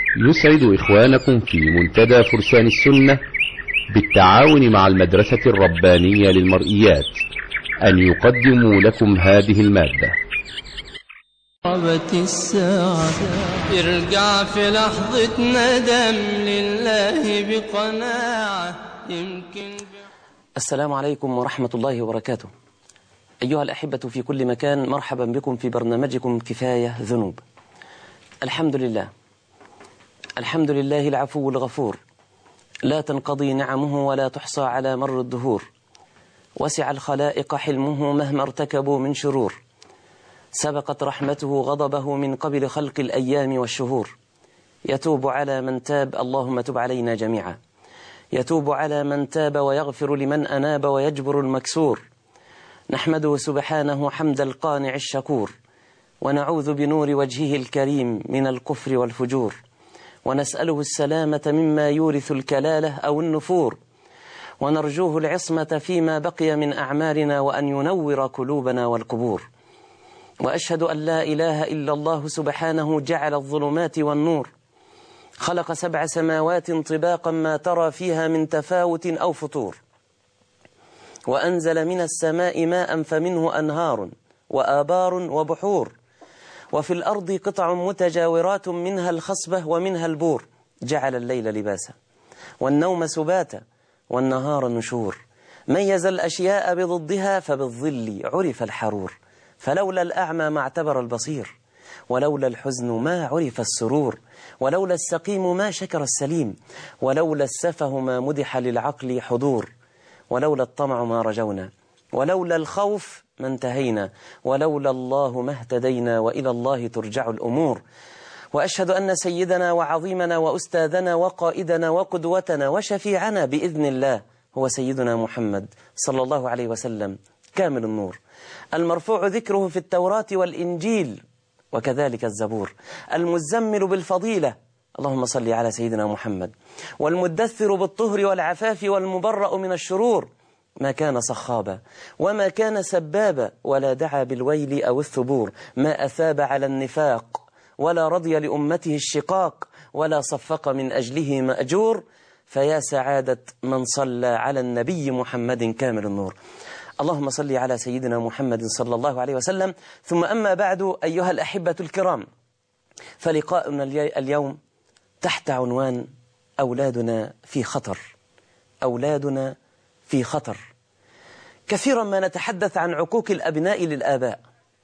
يسعد إخوانكم في منتدى فرسان السنة بالتعاون مع المدرسة الربانية للمرئيات أن يقدموا لكم هذه المادة قربت الساعة يرجع في لحظة ندم لله بقناعة يمكن السلام عليكم ورحمة الله وبركاته أيها الأحبة في كل مكان مرحبا بكم في برنامجكم كفاية ذنوب الحمد لله الحمد لله العفو الغفور لا تنقضي نعمه ولا تحصى على مر الدهور وسع الخلائق حلمه مهما ارتكبوا من شرور سبقت رحمته غضبه من قبل خلق الأيام والشهور يتوب على من تاب اللهم تب علينا جميعا يتوب على من تاب ويغفر لمن أناب ويجبر المكسور نحمده سبحانه حمد القانع الشكور ونعوذ بنور وجهه الكريم من الكفر والفجور ونسأله السلامة مما يورث الكلالة أو النفور ونرجوه العصمة فيما بقي من أعمالنا وأن ينور قلوبنا والقبور وأشهد أن لا إله إلا الله سبحانه جعل الظلمات والنور خلق سبع سماوات طباقا ما ترى فيها من تفاوت أو فطور وأنزل من السماء ماء فمنه أنهار وآبار وبحور وفي الأرض قطع متجاورات منها الخصبة ومنها البور جعل الليل لباسا والنوم سباتا والنهار نشور ميز الأشياء بضدها فبالظل عرف الحرور فلولا الأعمى ما اعتبر البصير ولولا الحزن ما عرف السرور ولولا السقيم ما شكر السليم ولولا السفه ما مدح للعقل حضور ولولا الطمع ما رجونا ولولا الخوف ما انتهينا ولولا الله ما اهتدينا وإلى الله ترجع الأمور وأشهد أن سيدنا وعظيمنا وأستاذنا وقائدنا وقدوتنا وشفيعنا بإذن الله هو سيدنا محمد صلى الله عليه وسلم كامل النور المرفوع ذكره في التوراة والإنجيل وكذلك الزبور المزمل بالفضيلة اللهم صل على سيدنا محمد والمدثر بالطهر والعفاف والمبرأ من الشرور ما كان صخابا وما كان سبابا ولا دعا بالويل أو الثبور ما أثاب على النفاق ولا رضي لأمته الشقاق ولا صفق من أجله مأجور فيا سعادة من صلى على النبي محمد كامل النور اللهم صل على سيدنا محمد صلى الله عليه وسلم ثم أما بعد أيها الأحبة الكرام فلقاؤنا اليوم تحت عنوان أولادنا في خطر أولادنا في خطر كثيرا ما نتحدث عن عقوق الأبناء للآباء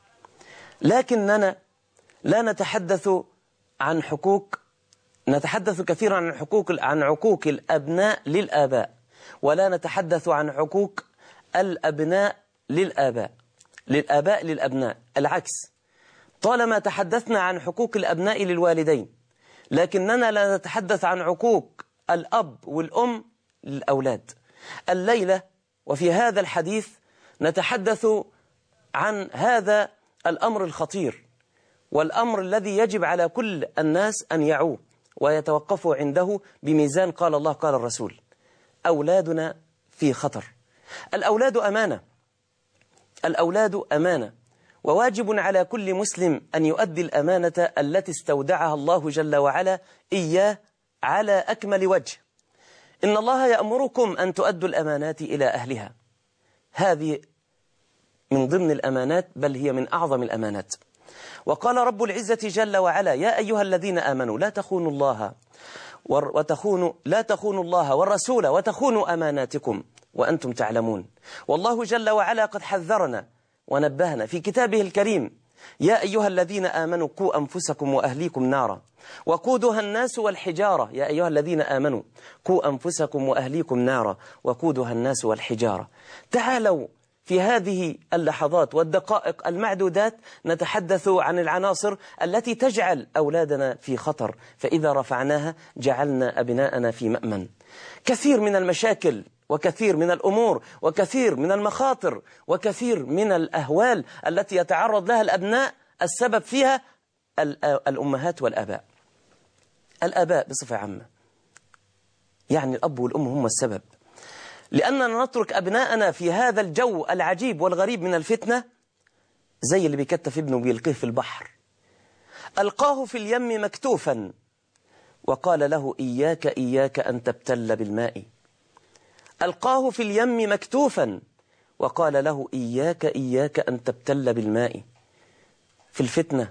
لكننا لا نتحدث عن حقوق نتحدث كثيرا عن حقوق عن عقوق الأبناء للآباء ولا نتحدث عن حقوق الأبناء للآباء للآباء للأبناء العكس طالما تحدثنا عن حقوق الأبناء للوالدين لكننا لا نتحدث عن عقوق الأب والأم للأولاد الليلة وفي هذا الحديث نتحدث عن هذا الأمر الخطير والأمر الذي يجب على كل الناس أن يعوه ويتوقفوا عنده بميزان قال الله قال الرسول أولادنا في خطر الأولاد أمانة الأولاد أمانة وواجب على كل مسلم أن يؤدي الأمانة التي استودعها الله جل وعلا إياه على أكمل وجه إن الله يأمركم أن تؤدوا الأمانات إلى أهلها هذه من ضمن الأمانات بل هي من أعظم الأمانات وقال رب العزة جل وعلا يا أيها الذين آمنوا لا تخونوا الله وتخونوا لا تخونوا الله والرسول وتخونوا أماناتكم وأنتم تعلمون والله جل وعلا قد حذرنا ونبهنا في كتابه الكريم يا أيها الذين آمنوا قوا أنفسكم وأهليكم نارا وقودها الناس والحجارة يا أيها الذين آمنوا قوا أنفسكم وأهليكم نارا وقودها الناس والحجارة تعالوا في هذه اللحظات والدقائق المعدودات نتحدث عن العناصر التي تجعل أولادنا في خطر فإذا رفعناها جعلنا أبناءنا في مأمن كثير من المشاكل وكثير من الأمور وكثير من المخاطر وكثير من الأهوال التي يتعرض لها الأبناء السبب فيها الأمهات والآباء الآباء بصفة عامة يعني الأب والأم هم السبب لأننا نترك أبناءنا في هذا الجو العجيب والغريب من الفتنة زي اللي بيكتف ابنه بيلقيه في البحر ألقاه في اليم مكتوفا وقال له إياك إياك أن تبتل بالماء ألقاه في اليم مكتوفا وقال له إياك إياك أن تبتل بالماء في الفتنة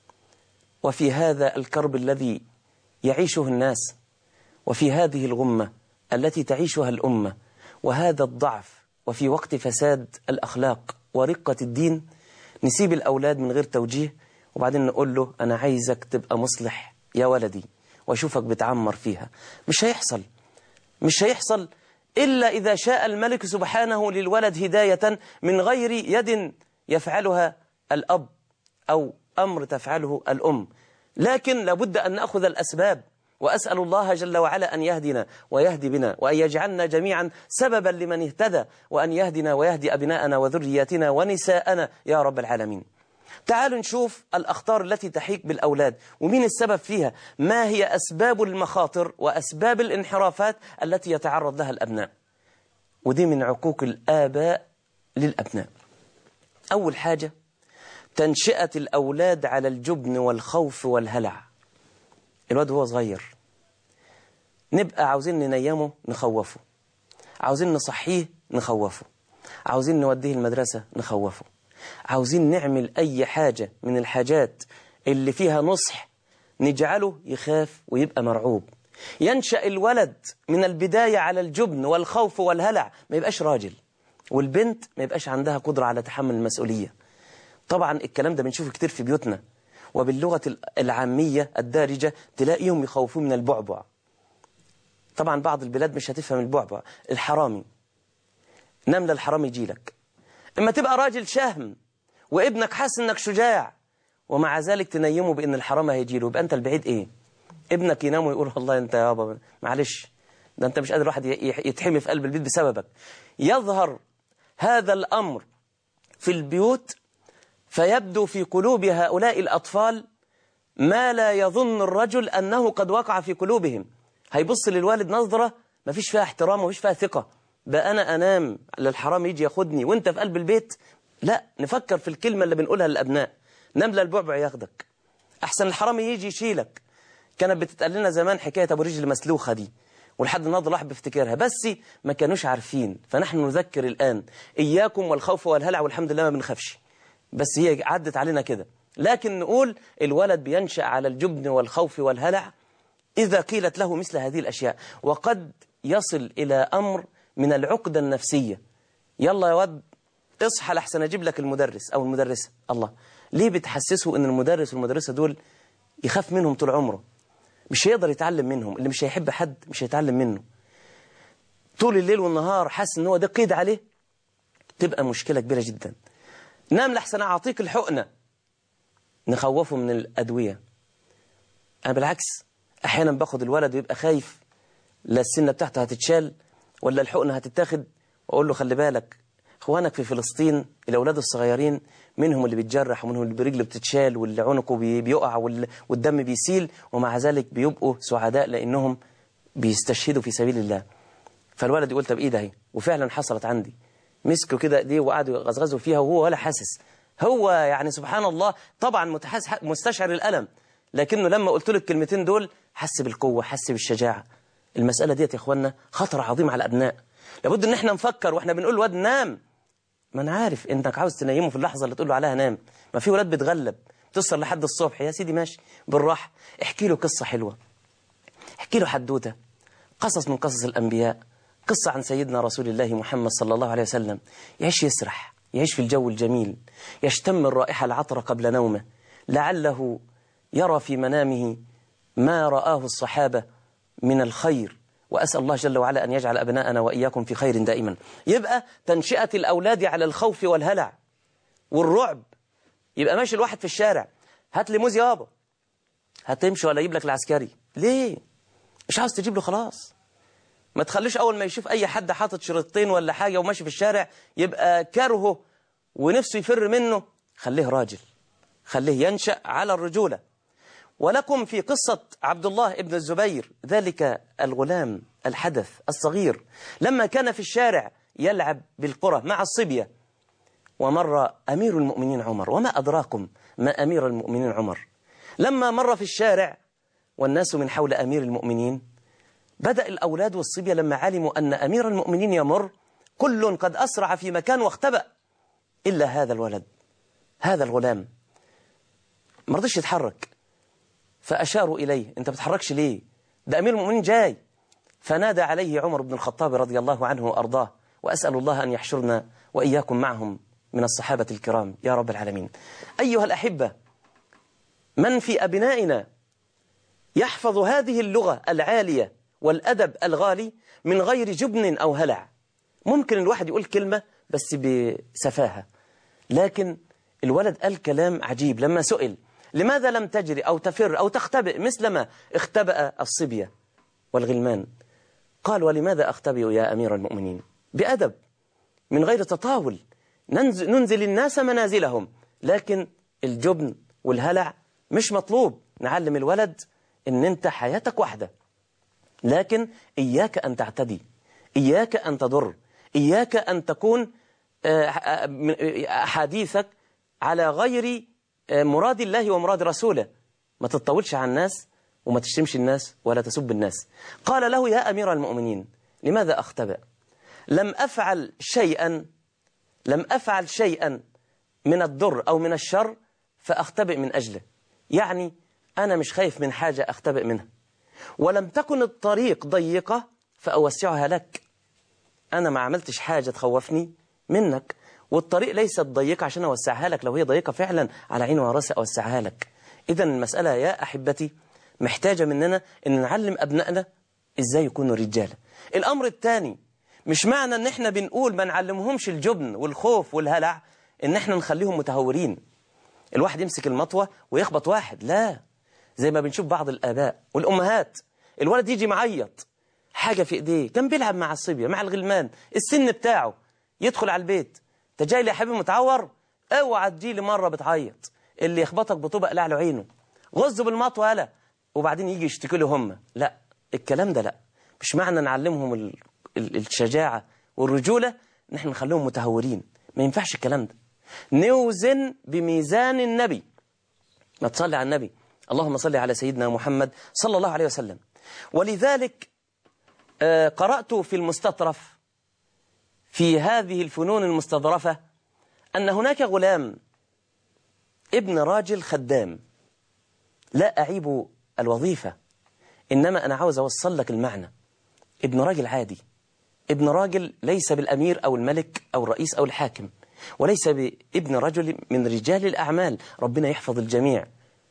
وفي هذا الكرب الذي يعيشه الناس وفي هذه الغمة التي تعيشها الأمة وهذا الضعف وفي وقت فساد الأخلاق ورقة الدين نسيب الأولاد من غير توجيه وبعدين نقول له أنا عايزك تبقى مصلح يا ولدي واشوفك بتعمر فيها مش هيحصل مش هيحصل إلا إذا شاء الملك سبحانه للولد هداية من غير يد يفعلها الأب أو أمر تفعله الأم لكن لابد أن نأخذ الأسباب وأسأل الله جل وعلا أن يهدنا ويهدي بنا وأن يجعلنا جميعا سببا لمن اهتدى وأن يهدنا ويهدي أبناءنا وذرياتنا ونساءنا يا رب العالمين تعالوا نشوف الأخطار التي تحيك بالأولاد ومين السبب فيها ما هي أسباب المخاطر وأسباب الانحرافات التي يتعرض لها الأبناء ودي من عقوق الآباء للأبناء أول حاجة تنشئة الأولاد على الجبن والخوف والهلع الواد هو صغير نبقى عاوزين ننيمه نخوفه عاوزين نصحيه نخوفه عاوزين نوديه المدرسة نخوفه عاوزين نعمل أي حاجة من الحاجات اللي فيها نصح نجعله يخاف ويبقى مرعوب ينشأ الولد من البداية على الجبن والخوف والهلع ما يبقاش راجل والبنت ما يبقاش عندها قدرة على تحمل المسؤولية طبعا الكلام ده بنشوفه كتير في بيوتنا وباللغة العامية الدارجة تلاقيهم يخوفون من البعبع طبعا بعض البلاد مش هتفهم البعبع الحرامي نملة الحرامي يجيلك اما تبقى راجل شهم وابنك حاسس انك شجاع ومع ذلك تنيمه بان الحرامي هيجيله يبقى انت البعيد ايه ابنك ينام ويقول والله انت يا بابا معلش ده انت مش قادر واحد يتحمي في قلب البيت بسببك يظهر هذا الامر في البيوت فيبدو في قلوب هؤلاء الأطفال ما لا يظن الرجل أنه قد وقع في قلوبهم هيبص للوالد نظرة ما فيش فيها احترام ومفيش فيها ثقة بقى أنا أنام للحرام يجي ياخدني وانت في قلب البيت لا نفكر في الكلمة اللي بنقولها للأبناء نملة البعبع ياخدك أحسن الحرام يجي يشيلك كانت بتتقال لنا زمان حكاية أبو رجل مسلوخة دي ولحد النهارده الواحد بيفتكرها بس ما كانوش عارفين فنحن نذكر الآن إياكم والخوف والهلع والحمد لله ما بنخافش بس هي عدت علينا كده لكن نقول الولد بينشأ على الجبن والخوف والهلع إذا قيلت له مثل هذه الأشياء وقد يصل إلى أمر من العقدة النفسية يلا يا ود اصحى لحسن أجيب لك المدرس أو المدرسة الله ليه بتحسسه أن المدرس والمدرسة دول يخاف منهم طول عمره مش هيقدر يتعلم منهم اللي مش هيحب حد مش هيتعلم منه طول الليل والنهار حاسس ان هو ده قيد عليه تبقى مشكلة كبيرة جدا نام لحسن أعطيك الحقنة نخوفه من الأدوية أنا بالعكس أحيانا باخد الولد ويبقى خايف لا السنة بتاعته هتتشال ولا الحقنة هتتاخد وأقول له خلي بالك إخوانك في فلسطين الأولاد الصغيرين منهم اللي بيتجرح ومنهم اللي برجله بتتشال واللي عنقه بيقع والدم بيسيل ومع ذلك بيبقوا سعداء لأنهم بيستشهدوا في سبيل الله فالولد يقول طب إيه ده هي وفعلا حصلت عندي مسكوا كده ايديه وقعدوا يغزغزوا فيها وهو ولا حاسس هو يعني سبحان الله طبعا متحس مستشعر الألم لكنه لما قلت له الكلمتين دول حس بالقوة حس بالشجاعة المسألة ديت يا اخوانا خطر عظيم على الأبناء لابد ان احنا نفكر واحنا بنقول الواد نام ما انا عارف انك عاوز تنيمه في اللحظة اللي تقول له عليها نام ما في ولاد بتغلب تسهر لحد الصبح يا سيدي ماشي بالراحة احكي له قصة حلوة احكي له حدوتة قصص من قصص الأنبياء قصة عن سيدنا رسول الله محمد صلى الله عليه وسلم يعيش يسرح يعيش في الجو الجميل يشتم الرائحة العطرة قبل نومه لعله يرى في منامه ما رآه الصحابة من الخير وأسأل الله جل وعلا أن يجعل أبناءنا وإياكم في خير دائما يبقى تنشئة الأولاد على الخوف والهلع والرعب يبقى ماشي الواحد في الشارع هات لي موز يابا هتمشي ولا يجيب لك العسكري ليه مش عاوز تجيب له خلاص ما تخليش أول ما يشوف أي حد حاطط شريطين ولا حاجة وماشي في الشارع يبقى كرهه ونفسه يفر منه خليه راجل خليه ينشأ على الرجولة ولكم في قصة عبد الله ابن الزبير ذلك الغلام الحدث الصغير لما كان في الشارع يلعب بالقرى مع الصبية ومر أمير المؤمنين عمر وما أدراكم ما أمير المؤمنين عمر لما مر في الشارع والناس من حول أمير المؤمنين بدأ الأولاد والصبية لما علموا أن أمير المؤمنين يمر كل قد أسرع في مكان واختبأ إلا هذا الولد هذا الغلام ما رضيش يتحرك فأشاروا إليه أنت بتحركش ليه ده أمير المؤمنين جاي فنادى عليه عمر بن الخطاب رضي الله عنه وأرضاه وأسأل الله أن يحشرنا وإياكم معهم من الصحابة الكرام يا رب العالمين أيها الأحبة من في أبنائنا يحفظ هذه اللغة العالية والأدب الغالي من غير جبن أو هلع ممكن الواحد يقول كلمة بس بسفاهة لكن الولد قال كلام عجيب لما سئل لماذا لم تجري أو تفر أو تختبئ مثلما اختبأ الصبية والغلمان قال ولماذا أختبئ يا أمير المؤمنين بأدب من غير تطاول ننزل, ننزل الناس منازلهم لكن الجبن والهلع مش مطلوب نعلم الولد ان انت حياتك واحدة لكن إياك أن تعتدي إياك أن تضر إياك أن تكون أحاديثك على غير مراد الله ومراد رسوله ما تتطولش على الناس وما تشتمش الناس ولا تسب الناس قال له يا أمير المؤمنين لماذا أختبئ لم أفعل شيئا لم أفعل شيئا من الضر أو من الشر فأختبئ من أجله يعني أنا مش خايف من حاجة أختبئ منها ولم تكن الطريق ضيقة فأوسعها لك أنا ما عملتش حاجة تخوفني منك والطريق ليست ضيقة عشان أوسعها لك لو هي ضيقة فعلا على عيني وراسي أوسعها لك إذا المسألة يا أحبتي محتاجة مننا أن نعلم أبنائنا إزاي يكونوا رجالة الأمر الثاني مش معنى أن احنا بنقول ما نعلمهمش الجبن والخوف والهلع أن احنا نخليهم متهورين الواحد يمسك المطوة ويخبط واحد لا زي ما بنشوف بعض الآباء والأمهات الولد يجي معيط حاجة في إيديه كان بيلعب مع الصبية مع الغلمان السن بتاعه يدخل على البيت انت جاي لي يا حبيبي متعور اوعى تجي لي مرة بتعيط اللي يخبطك بطوبة قلع له عينه غزه بالمطوة لا وبعدين يجي يشتكي له هم لا الكلام ده لا مش معنى نعلمهم ال... ال... الشجاعة والرجولة ان احنا نخليهم متهورين ما ينفعش الكلام ده نوزن بميزان النبي ما تصلي على النبي اللهم صل على سيدنا محمد صلى الله عليه وسلم ولذلك آه قرأت في المستطرف في هذه الفنون المستظرفة أن هناك غلام ابن راجل خدام لا أعيب الوظيفة إنما أنا عاوز أوصل لك المعنى ابن راجل عادي ابن راجل ليس بالأمير أو الملك أو الرئيس أو الحاكم وليس بابن رجل من رجال الأعمال ربنا يحفظ الجميع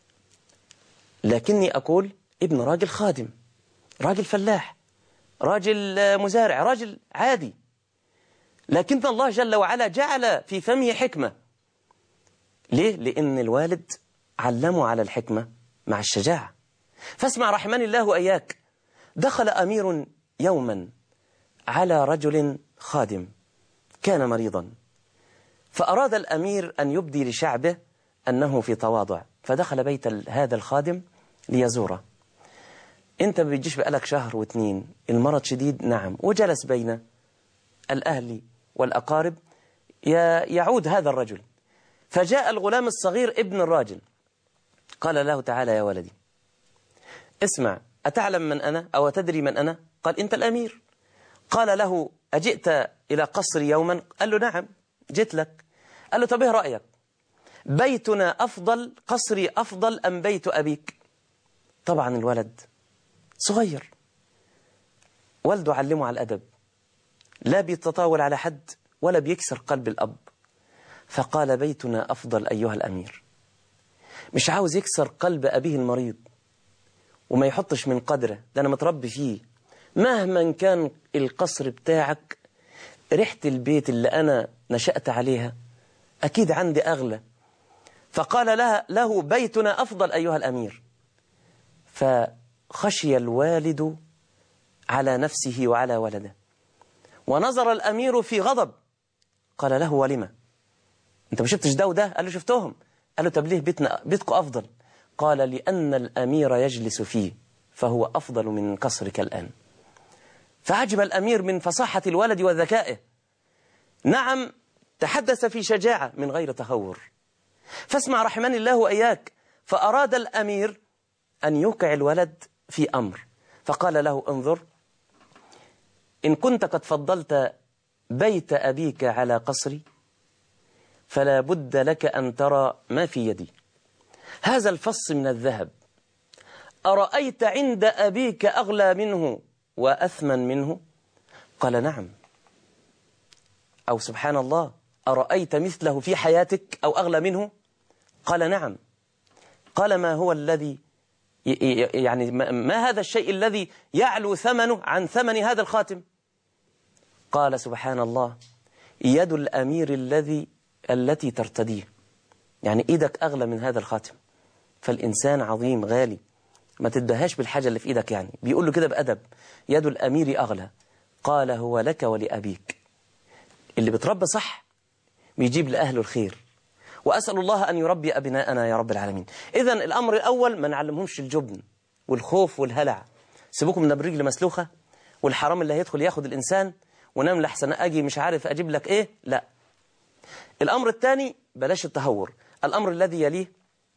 لكني أقول ابن راجل خادم راجل فلاح راجل مزارع راجل عادي لكن الله جل وعلا جعل في فمه حكمة ليه؟ لأن الوالد علمه على الحكمة مع الشجاعة فاسمع رحمن الله وإياك دخل أمير يوما على رجل خادم كان مريضا فأراد الأمير أن يبدي لشعبه أنه في تواضع فدخل بيت هذا الخادم ليزوره انت ما بيجيش بقالك شهر واتنين المرض شديد نعم وجلس بين الأهل والأقارب يعود هذا الرجل فجاء الغلام الصغير ابن الراجل قال له تعالى يا ولدي اسمع أتعلم من أنا أو تدري من أنا قال أنت الأمير قال له أجئت إلى قصر يوما قال له نعم جئت لك قال له طب ايه رأيك بيتنا أفضل قصري أفضل أم بيت أبيك طبعا الولد صغير والده علمه على الأدب لا بيتطاول على حد ولا بيكسر قلب الأب فقال بيتنا أفضل أيها الأمير مش عاوز يكسر قلب أبيه المريض وما يحطش من قدره ده أنا متربي فيه مهما كان القصر بتاعك ريحة البيت اللي أنا نشأت عليها أكيد عندي أغلى فقال لها له بيتنا أفضل أيها الأمير فخشي الوالد على نفسه وعلى ولده ونظر الأمير في غضب قال له ولما أنت ما شفتش ده وده قال له شفتهم قال له طب ليه بيتنا بيتكم أفضل قال لأن الأمير يجلس فيه فهو أفضل من قصرك الآن فعجب الأمير من فصاحة الولد وذكائه نعم تحدث في شجاعة من غير تهور فاسمع رحمن الله وإياك فأراد الأمير أن يوقع الولد في أمر فقال له انظر إن كنت قد فضلت بيت أبيك على قصري فلا بد لك أن ترى ما في يدي هذا الفص من الذهب أرأيت عند أبيك أغلى منه وأثمن منه قال نعم أو سبحان الله أرأيت مثله في حياتك أو أغلى منه قال نعم قال ما هو الذي يعني ما هذا الشيء الذي يعلو ثمنه عن ثمن هذا الخاتم قال سبحان الله يد الأمير الذي التي ترتديه يعني إيدك أغلى من هذا الخاتم فالإنسان عظيم غالي ما تدهاش بالحاجة اللي في إيدك يعني بيقول له كده بأدب يد الأمير أغلى قال هو لك ولأبيك اللي بتربى صح بيجيب لأهله الخير وأسأل الله أن يربي أبناءنا يا رب العالمين إذا الأمر الأول ما نعلمهمش الجبن والخوف والهلع سيبوكم من الرجل مسلوخة والحرام اللي هيدخل ياخد الإنسان ونام لحسن أجي مش عارف أجيب لك إيه لا الأمر الثاني بلاش التهور الأمر الذي يليه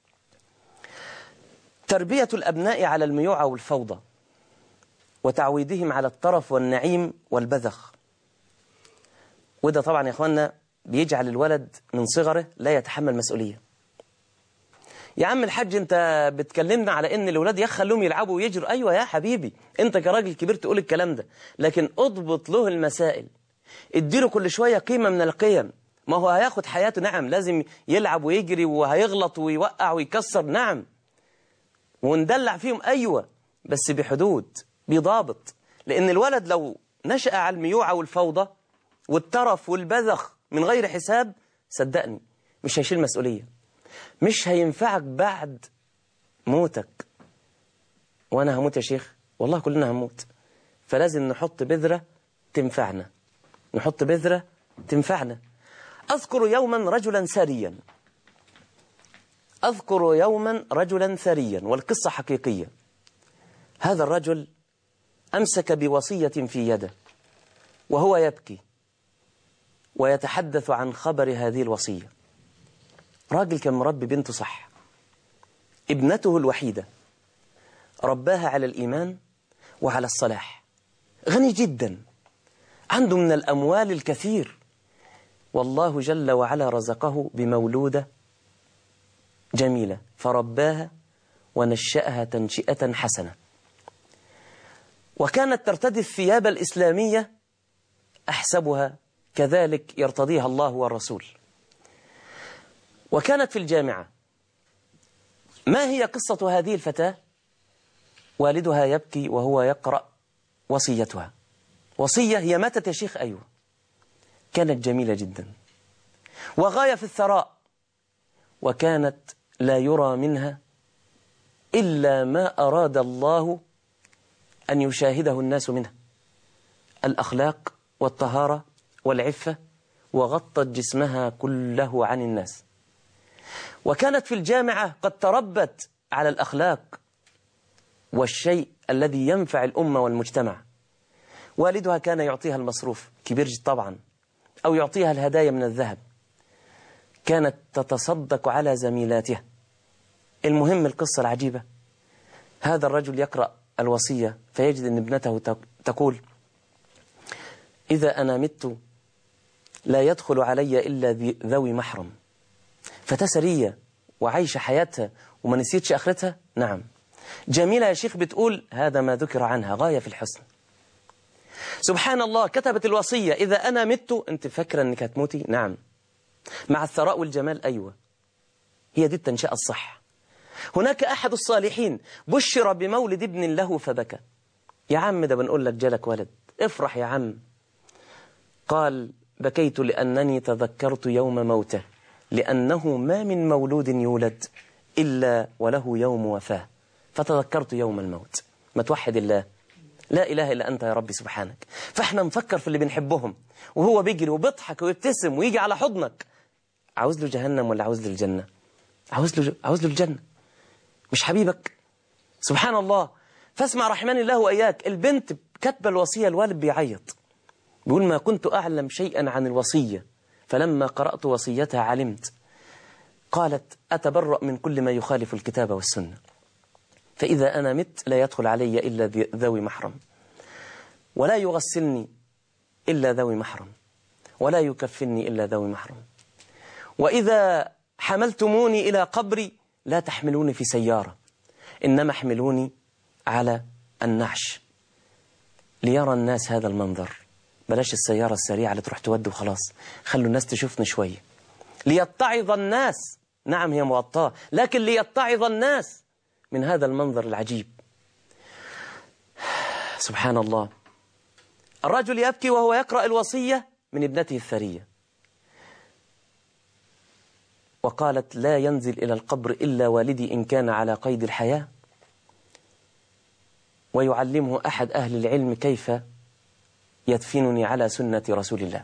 تربية الأبناء على الميوعة والفوضى وتعويدهم على الطرف والنعيم والبذخ وده طبعا يا أخوانا بيجعل الولد من صغره لا يتحمل مسؤولية يا عم الحاج انت بتكلمنا على ان الولاد يخلوهم يلعبوا ويجروا ايوه يا حبيبي انت كراجل كبير تقول الكلام ده لكن اضبط له المسائل اديله كل شوية قيمة من القيم ما هو هياخد حياته نعم لازم يلعب ويجري وهيغلط ويوقع ويكسر نعم وندلع فيهم أيوة بس بحدود بضابط لأن الولد لو نشأ على الميوعة والفوضى والترف والبذخ من غير حساب صدقني مش هيشيل مسؤولية مش هينفعك بعد موتك وأنا هموت يا شيخ والله كلنا هموت فلازم نحط بذرة تنفعنا نحط بذرة تنفعنا أذكر يوما رجلا سريا أذكر يوما رجلا ثريا والقصة حقيقية هذا الرجل أمسك بوصية في يده وهو يبكي ويتحدث عن خبر هذه الوصية راجل كان مربي بنته صح ابنته الوحيدة رباها على الإيمان وعلى الصلاح غني جدا عنده من الأموال الكثير والله جل وعلا رزقه بمولودة جميلة فرباها ونشأها تنشئة حسنة وكانت ترتدي الثياب الإسلامية أحسبها كذلك يرتضيها الله والرسول وكانت في الجامعة ما هي قصة هذه الفتاة والدها يبكي وهو يقرأ وصيتها وصية هي ماتت يا شيخ أيوة كانت جميلة جدا وغاية في الثراء وكانت لا يرى منها إلا ما أراد الله أن يشاهده الناس منها الأخلاق والطهارة والعفة وغطت جسمها كله عن الناس وكانت في الجامعة قد تربت على الأخلاق والشيء الذي ينفع الأمة والمجتمع والدها كان يعطيها المصروف كبير طبعا أو يعطيها الهدايا من الذهب كانت تتصدق على زميلاتها المهم القصة العجيبة هذا الرجل يقرأ الوصية فيجد أن ابنته تقول إذا أنا مت لا يدخل علي إلا ذوي محرم فتسرية وعايشة حياتها وما نسيتش آخرتها نعم جميلة يا شيخ بتقول هذا ما ذكر عنها غاية في الحسن سبحان الله كتبت الوصية إذا أنا مت أنت فاكرة أنك هتموتي نعم مع الثراء والجمال أيوة هي دي التنشئة الصح هناك أحد الصالحين بشر بمولد ابن له فبكى يا عم ده بنقول لك جالك ولد افرح يا عم قال بكيت لأنني تذكرت يوم موته لأنه ما من مولود يولد إلا وله يوم وفاه فتذكرت يوم الموت ما توحد الله لا إله إلا أنت يا ربي سبحانك فإحنا نفكر في اللي بنحبهم وهو بيجري وبيضحك ويبتسم ويجي على حضنك عاوز له جهنم ولا عاوز له الجنة عاوز له, عاوز له الجنة مش حبيبك سبحان الله فاسمع رحمن الله وإياك البنت كاتبه الوصية الوالد بيعيط بيقول ما كنت أعلم شيئا عن الوصية فلما قرأت وصيتها علمت قالت أتبرأ من كل ما يخالف الكتاب والسنة فإذا أنا مت لا يدخل علي إلا ذوي محرم ولا يغسلني إلا ذوي محرم ولا يكفني إلا ذوي محرم وإذا حملتموني إلى قبري لا تحملوني في سيارة إنما احملوني على النعش ليرى الناس هذا المنظر بلاش السيارة السريعة اللي تروح تود وخلاص خلوا الناس تشوفني شوية ليتعظ الناس نعم هي مغطاة لكن ليتعظ الناس من هذا المنظر العجيب سبحان الله الرجل يبكي وهو يقرأ الوصية من ابنته الثرية وقالت لا ينزل إلى القبر إلا والدي إن كان على قيد الحياة ويعلمه أحد أهل العلم كيف يدفنني على سنة رسول الله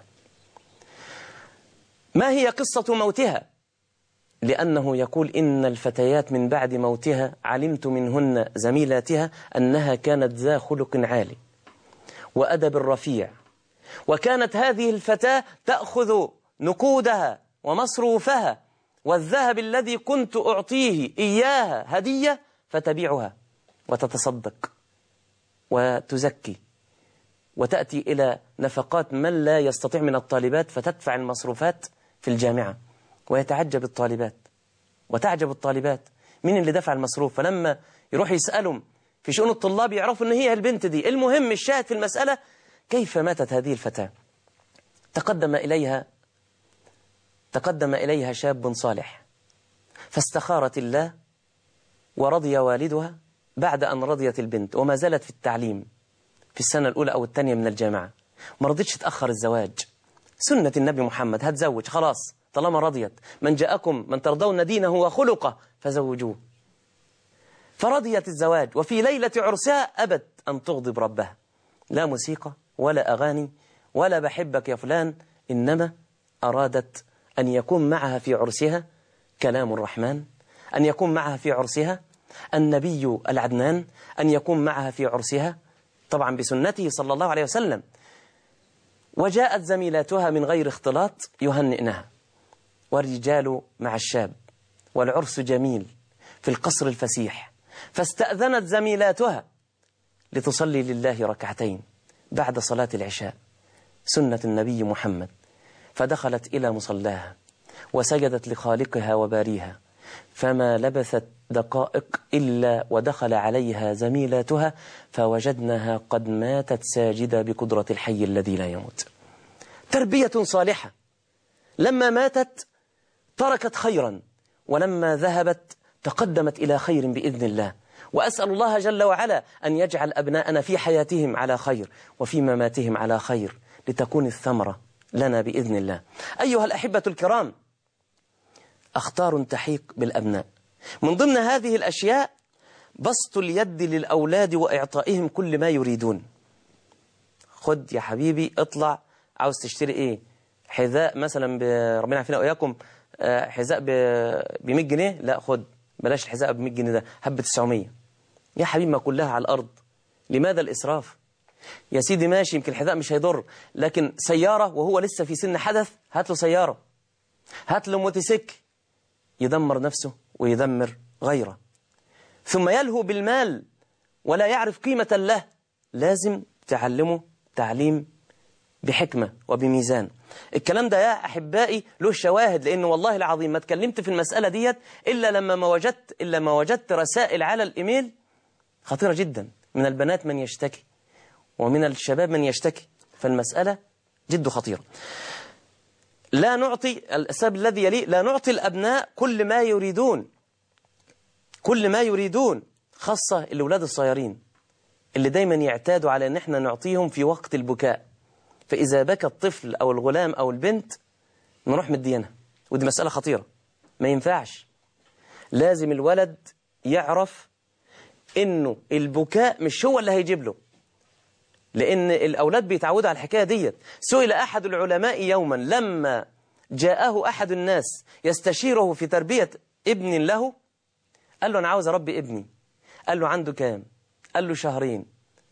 ما هي قصة موتها لأنه يقول إن الفتيات من بعد موتها علمت منهن زميلاتها أنها كانت ذا خلق عالي وأدب رفيع وكانت هذه الفتاة تأخذ نقودها ومصروفها والذهب الذي كنت أعطيه إياها هدية فتبيعها وتتصدق وتزكي وتأتي إلى نفقات من لا يستطيع من الطالبات فتدفع المصروفات في الجامعة ويتعجب الطالبات وتعجب الطالبات مين اللي دفع المصروف فلما يروح يسألهم في شؤون الطلاب يعرفوا أن هي البنت دي المهم الشاهد في المسألة كيف ماتت هذه الفتاة تقدم إليها تقدم إليها شاب صالح فاستخارت الله ورضي والدها بعد أن رضيت البنت وما زالت في التعليم في السنة الأولى أو الثانية من الجامعة ما رضيتش تأخر الزواج سنة النبي محمد هتزوج خلاص طالما رضيت من جاءكم من ترضون دينه وخلقه فزوجوه فرضيت الزواج وفي ليلة عرسها أبت أن تغضب ربها لا موسيقى ولا أغاني ولا بحبك يا فلان إنما أرادت أن يكون معها في عرسها كلام الرحمن أن يكون معها في عرسها النبي العدنان أن يكون معها في عرسها طبعا بسنته صلى الله عليه وسلم وجاءت زميلاتها من غير اختلاط يهنئنها والرجال مع الشاب والعرس جميل في القصر الفسيح فاستأذنت زميلاتها لتصلي لله ركعتين بعد صلاة العشاء سنة النبي محمد فدخلت إلى مصلاها وسجدت لخالقها وباريها فما لبثت دقائق إلا ودخل عليها زميلاتها فوجدناها قد ماتت ساجدة بقدرة الحي الذي لا يموت تربية صالحة لما ماتت تركت خيرا ولما ذهبت تقدمت إلى خير بإذن الله وأسأل الله جل وعلا أن يجعل أبناءنا في حياتهم على خير وفي مماتهم على خير لتكون الثمرة لنا بإذن الله أيها الأحبة الكرام أخطار تحيق بالأبناء من ضمن هذه الأشياء بسط اليد للأولاد وإعطائهم كل ما يريدون خد يا حبيبي اطلع عاوز تشتري ايه حذاء مثلا ربنا يعافينا واياكم حذاء ب 100 جنيه لا خد بلاش الحذاء ب 100 جنيه ده هب 900 يا حبيبي ما كلها على الارض لماذا الاسراف يا سيدي ماشي يمكن الحذاء مش هيضر لكن سيارة وهو لسه في سن حدث هات له سيارة هات له موتوسيكل يدمر نفسه ويدمر غيره ثم يلهو بالمال ولا يعرف قيمة له لازم تعلمه تعليم بحكمة وبميزان الكلام ده يا أحبائي له شواهد لأن والله العظيم ما اتكلمت في المسألة ديت إلا لما ما وجدت إلا ما وجدت رسائل على الإيميل خطيرة جدا من البنات من يشتكي ومن الشباب من يشتكي فالمسألة جد خطيرة لا نعطي السبب الذي يلي لا نعطي الأبناء كل ما يريدون كل ما يريدون خاصة الأولاد الصغيرين اللي دايما يعتادوا على أن احنا نعطيهم في وقت البكاء فإذا بكى الطفل أو الغلام أو البنت نروح مدينها ودي مسألة خطيرة ما ينفعش لازم الولد يعرف انه البكاء مش هو اللي هيجيب له لأن الأولاد بيتعودوا على الحكاية ديت سئل أحد العلماء يوما لما جاءه أحد الناس يستشيره في تربية ابن له قال له أنا عاوز أربي ابني قال له عنده كام قال له شهرين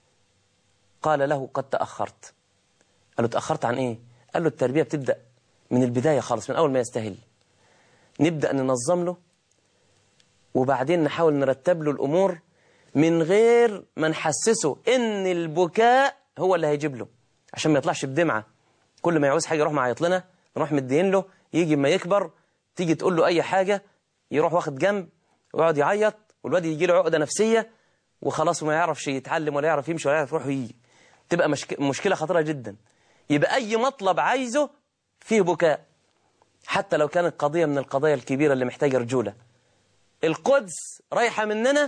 قال له قد تأخرت قال له تأخرت عن إيه قال له التربية بتبدأ من البداية خالص من أول ما يستهل نبدأ ننظم له وبعدين نحاول نرتب له الأمور من غير ما نحسسه ان البكاء هو اللي هيجيب له عشان ما يطلعش بدمعة كل ما يعوز حاجة يروح معيط لنا نروح مدين له يجي ما يكبر تيجي تقول له اي حاجة يروح واخد جنب ويقعد يعيط والواد يجي له عقدة نفسية وخلاص وما يعرفش يتعلم ولا يعرف يمشي ولا يعرف يروح ويجي تبقى مشك... مشكلة خطيرة جدا يبقى أي مطلب عايزه فيه بكاء حتى لو كانت قضية من القضايا الكبيرة اللي محتاجة رجولة القدس رايحة مننا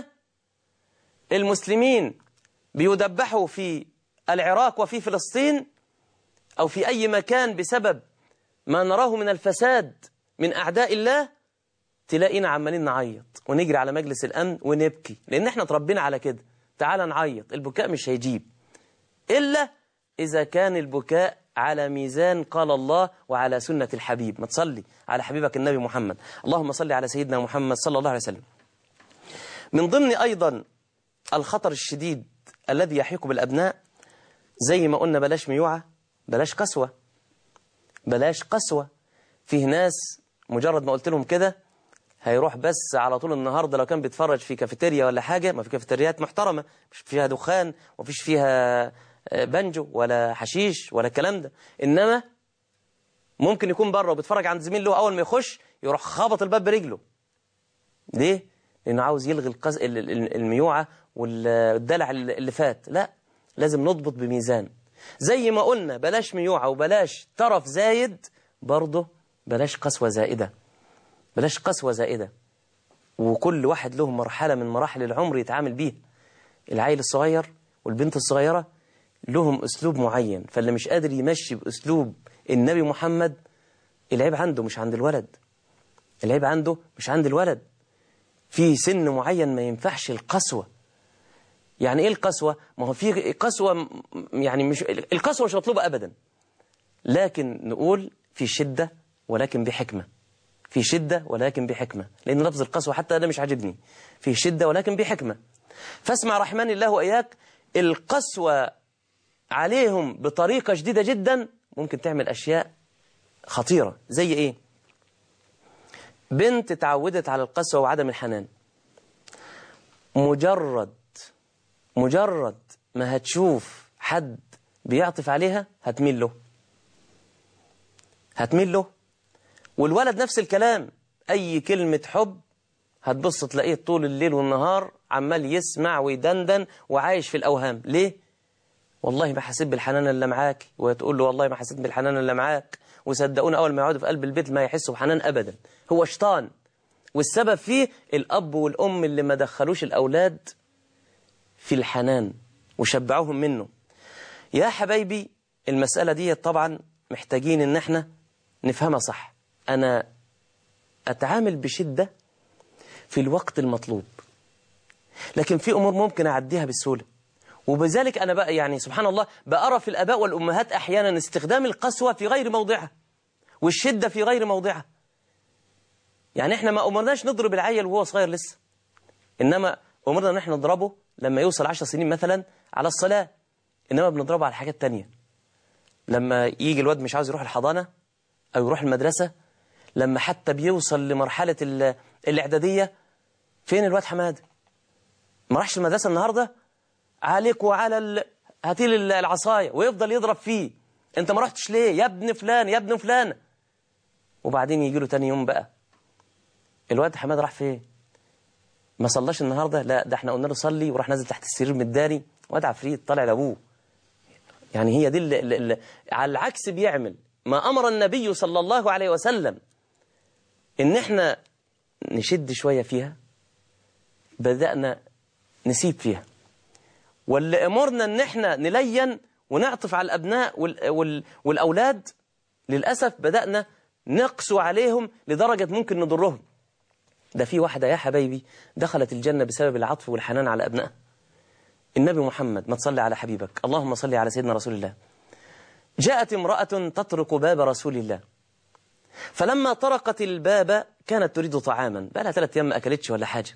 المسلمين بيدبحوا في العراق وفي فلسطين أو في أي مكان بسبب ما نراه من الفساد من أعداء الله تلاقينا عمالين نعيط ونجري على مجلس الأمن ونبكي لأن احنا تربينا على كده تعال نعيط البكاء مش هيجيب إلا إذا كان البكاء على ميزان قال الله وعلى سنة الحبيب ما تصلي على حبيبك النبي محمد اللهم صل على سيدنا محمد صلى الله عليه وسلم من ضمن أيضا الخطر الشديد الذي يحيق بالأبناء زي ما قلنا بلاش ميوعة بلاش قسوة بلاش قسوة فيه ناس مجرد ما قلت لهم كده هيروح بس على طول النهاردة لو كان بيتفرج في كافيتيريا ولا حاجة ما في كافيتريات محترمة مش فيها دخان ومفيش فيها بنجو ولا حشيش ولا الكلام ده إنما ممكن يكون بره وبيتفرج عند زميل له أول ما يخش يروح خابط الباب برجله ليه؟ لأنه عاوز يلغي القز... الميوعة والدلع اللي فات لا لازم نضبط بميزان زي ما قلنا بلاش ميوعة وبلاش طرف زايد برضه بلاش قسوة زائدة بلاش قسوة زائدة وكل واحد له مرحلة من مراحل العمر يتعامل بيها العيل الصغير والبنت الصغيرة لهم أسلوب معين فاللي مش قادر يمشي بأسلوب النبي محمد العيب عنده مش عند الولد العيب عنده مش عند الولد في سن معين ما ينفعش القسوة يعني ايه القسوة ما هو في قسوة يعني مش القسوة مش مطلوبة أبدا لكن نقول في شدة ولكن بحكمة في شدة ولكن بحكمة لأن لفظ القسوة حتى ده مش عاجبني في شدة ولكن بحكمة فاسمع رحمن الله وإياك القسوة عليهم بطريقة شديدة جدا ممكن تعمل أشياء خطيرة زي إيه بنت تعودت على القسوة وعدم الحنان مجرد مجرد ما هتشوف حد بيعطف عليها هتميل له هتميل له والولد نفس الكلام أي كلمة حب هتبص تلاقيه طول الليل والنهار عمال يسمع ويدندن وعايش في الأوهام ليه؟ والله ما حسيت بالحنان اللي معاك وتقول له والله ما حسيت بالحنان اللي معاك وصدقونا أول ما يقعدوا في قلب البيت ما يحسوا بحنان أبدا هو شيطان والسبب فيه الأب والأم اللي ما دخلوش الأولاد في الحنان وشبعوهم منه يا حبايبي المسألة دي طبعا محتاجين ان احنا نفهمها صح أنا أتعامل بشدة في الوقت المطلوب لكن في أمور ممكن أعديها بسهولة وبذلك أنا بقى يعني سبحان الله بأرى في الأباء والأمهات أحيانا استخدام القسوة في غير موضعها والشدة في غير موضعها يعني احنا ما أمرناش نضرب العيل وهو صغير لسه إنما أمرنا ان احنا نضربه لما يوصل عشر سنين مثلا على الصلاة إنما بنضربه على حاجات تانية لما يجي الواد مش عاوز يروح الحضانة أو يروح المدرسة لما حتى بيوصل لمرحلة الإعدادية فين الواد حماد ما راحش المدرسة النهاردة عليك وعلى ال... هاتي لي العصاية ويفضل يضرب فيه انت ما رحتش ليه يا ابن فلان يا ابن فلان وبعدين يجي له تاني يوم بقى الواد حماد راح فين ما صلاش النهاردة لا ده احنا قلنا له صلي وراح نازل تحت السرير متداري واد عفريت طالع لابوه يعني هي دي اللي اللي على العكس بيعمل ما أمر النبي صلى الله عليه وسلم إن إحنا نشد شوية فيها بدأنا نسيب فيها واللي أمرنا إن إحنا نلين ونعطف على الأبناء وال وال والأولاد للأسف بدأنا نقسو عليهم لدرجة ممكن نضرهم ده في واحدة يا حبايبي دخلت الجنة بسبب العطف والحنان على أبنائها النبي محمد ما تصلي على حبيبك اللهم صل على سيدنا رسول الله جاءت امرأة تطرق باب رسول الله فلما طرقت الباب كانت تريد طعاما بقى لها ثلاث أيام ما أكلتش ولا حاجة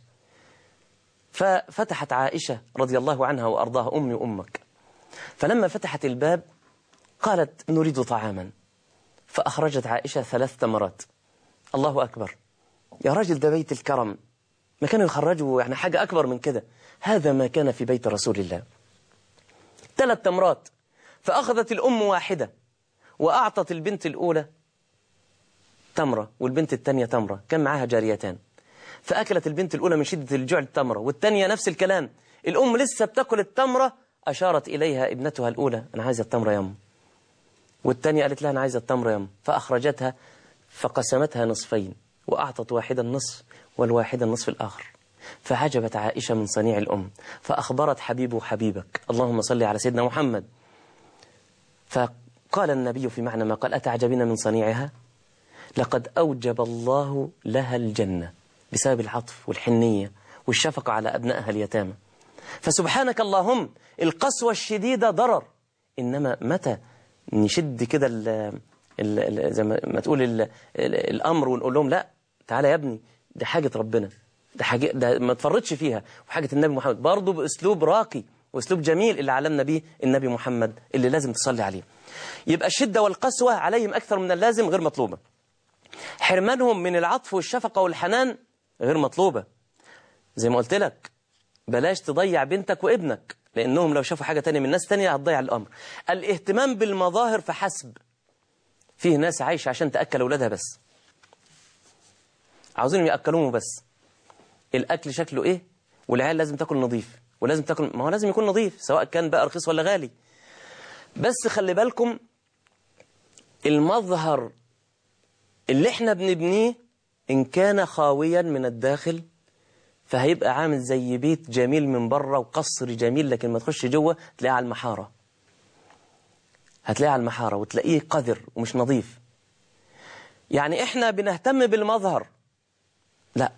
ففتحت عائشة رضي الله عنها وأرضاها أمي وأمك فلما فتحت الباب قالت نريد طعاما فأخرجت عائشة ثلاث تمرات الله أكبر يا راجل ده بيت الكرم ما كانوا يخرجوا يعني حاجة أكبر من كده هذا ما كان في بيت رسول الله ثلاث تمرات فأخذت الأم واحدة وأعطت البنت الأولى تمرة والبنت الثانية تمرة كان معاها جاريتان فأكلت البنت الأولى من شدة الجوع التمرة والثانية نفس الكلام الأم لسه بتاكل التمرة أشارت إليها ابنتها الأولى أنا عايزة التمرة يا أم والثانية قالت لها أنا عايزة التمرة يا أم فأخرجتها فقسمتها نصفين وأعطت واحدا النصف والواحد النصف الآخر فعجبت عائشة من صنيع الأم فأخبرت حبيبه حبيبك اللهم صل على سيدنا محمد فقال النبي في معنى ما قال أتعجبين من صنيعها لقد أوجب الله لها الجنة بسبب العطف والحنية والشفقة على أبنائها اليتامى فسبحانك اللهم القسوة الشديدة ضرر إنما متى نشد كده ال- ال- ال- زي ما ما تقول ال- ال- الأمر ونقول لهم لا تعالى يا ابني ده حاجة ربنا ده حاجة ده ما تفرطش فيها وحاجة النبي محمد برضه بأسلوب راقي وأسلوب جميل اللي علمنا به النبي محمد اللي لازم تصلي عليه يبقى الشدة والقسوة عليهم أكثر من اللازم غير مطلوبة حرمانهم من العطف والشفقة والحنان غير مطلوبة زي ما قلت لك بلاش تضيع بنتك وابنك لأنهم لو شافوا حاجة تانية من ناس تانية هتضيع الأمر الاهتمام بالمظاهر فحسب فيه ناس عايشة عشان تأكل أولادها بس عاوزينهم يأكلوهم بس الأكل شكله إيه والعيال لازم تاكل نظيف ولازم تاكل ما هو لازم يكون نظيف سواء كان بقى رخيص ولا غالي بس خلي بالكم المظهر اللي احنا بنبنيه إن كان خاويا من الداخل فهيبقى عامل زي بيت جميل من بره وقصر جميل لكن ما تخش جوه تلاقيه على المحارة هتلاقيه على المحارة وتلاقيه قذر ومش نظيف يعني احنا بنهتم بالمظهر لا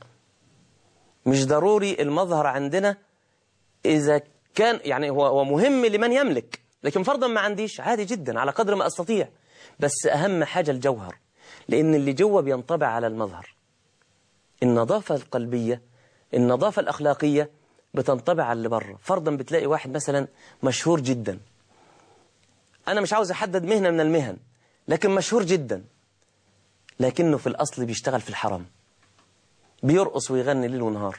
مش ضروري المظهر عندنا إذا كان يعني هو هو مهم لمن يملك لكن فرضا ما عنديش عادي جدا على قدر ما أستطيع بس أهم حاجة الجوهر لأن اللي جوه بينطبع على المظهر النظافة القلبية النظافة الأخلاقية بتنطبع على اللي بره فرضا بتلاقي واحد مثلا مشهور جدا أنا مش عاوز أحدد مهنة من المهن لكن مشهور جدا لكنه في الأصل بيشتغل في الحرام بيرقص ويغني ليل ونهار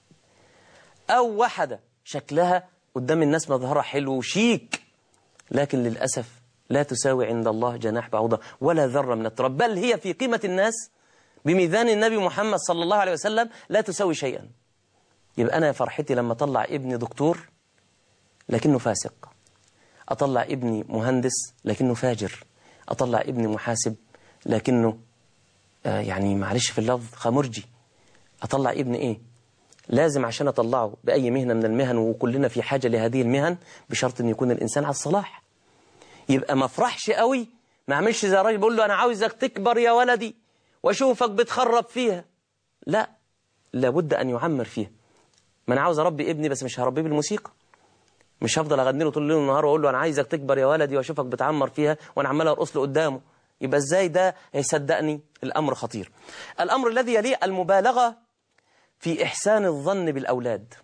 أو واحدة شكلها قدام الناس مظهرها حلو وشيك لكن للأسف لا تساوي عند الله جناح بعوضة ولا ذرة من التراب بل هي في قيمة الناس بميزان النبي محمد صلى الله عليه وسلم لا تساوي شيئا يبقى أنا فرحتي لما أطلع ابني دكتور لكنه فاسق أطلع ابني مهندس لكنه فاجر أطلع ابني محاسب لكنه آه يعني معلش في اللفظ خمرجي أطلع ابني إيه لازم عشان أطلعه بأي مهنة من المهن وكلنا في حاجة لهذه المهن بشرط أن يكون الإنسان على الصلاح يبقى ما افرحش قوي ما اعملش زي الراجل بقول له أنا عاوزك تكبر يا ولدي واشوفك بتخرب فيها لا لابد أن يعمر فيها ما أنا عاوز أربي ابني بس مش هربيه بالموسيقى مش هفضل أغني له طول الليل والنهار وأقول له أنا عايزك تكبر يا ولدي واشوفك بتعمر فيها وأنا عمال أرقص له قدامه يبقى إزاي ده يصدقني الأمر خطير الأمر الذي يليه المبالغة في إحسان الظن بالأولاد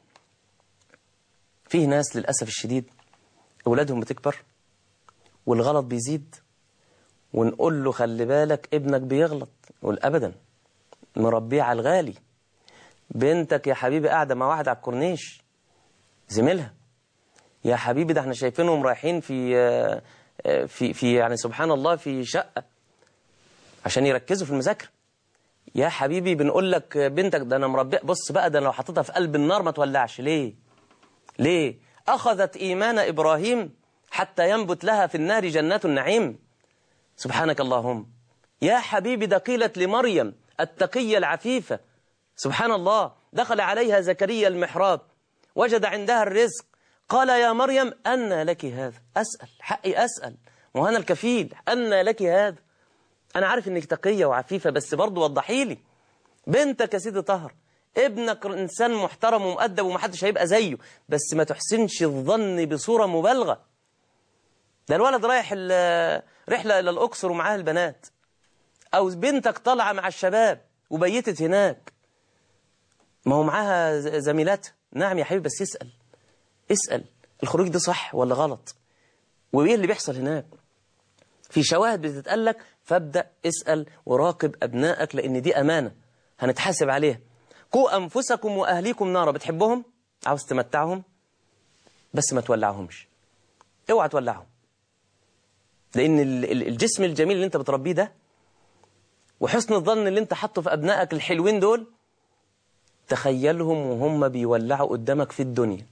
فيه ناس للأسف الشديد أولادهم بتكبر والغلط بيزيد ونقول له خلي بالك ابنك بيغلط يقول أبدا مربيه على الغالي بنتك يا حبيبي قاعدة مع واحد على الكورنيش زميلها يا حبيبي ده احنا شايفينهم رايحين في في في يعني سبحان الله في شقة عشان يركزوا في المذاكرة يا حبيبي بنقول لك بنتك ده انا مربي بص بقى ده أنا لو حطيتها في قلب النار ما تولعش ليه ليه أخذت إيمان إبراهيم حتى ينبت لها في النار جنات النعيم سبحانك اللهم يا حبيبي ده قيلت لمريم التقية العفيفة سبحان الله دخل عليها زكريا المحراب وجد عندها الرزق قال يا مريم أن لك هذا أسأل حقي أسأل وأنا الكفيل أن لك هذا أنا عارف إنك تقية وعفيفة بس برضو وضحي لي بنتك يا سيدي طهر ابنك إنسان محترم ومؤدب ومحدش هيبقى زيه بس ما تحسنش الظن بصورة مبالغة ده الولد رايح رحلة إلى الأقصر ومعاه البنات أو بنتك طالعة مع الشباب وبيتت هناك ما هو معاها زميلاتها نعم يا حبيبي بس اسأل اسأل الخروج ده صح ولا غلط وإيه اللي بيحصل هناك في شواهد بتتقال لك فابدأ اسأل وراقب أبنائك لأن دي أمانة هنتحاسب عليها قوا أنفسكم وأهليكم نارا بتحبهم عاوز تمتعهم بس ما تولعهمش اوعى تولعهم لان ال- ال- الجسم الجميل اللي انت بتربيه ده وحسن الظن اللي انت حاطه في ابنائك الحلوين دول تخيلهم وهم بيولعوا قدامك في الدنيا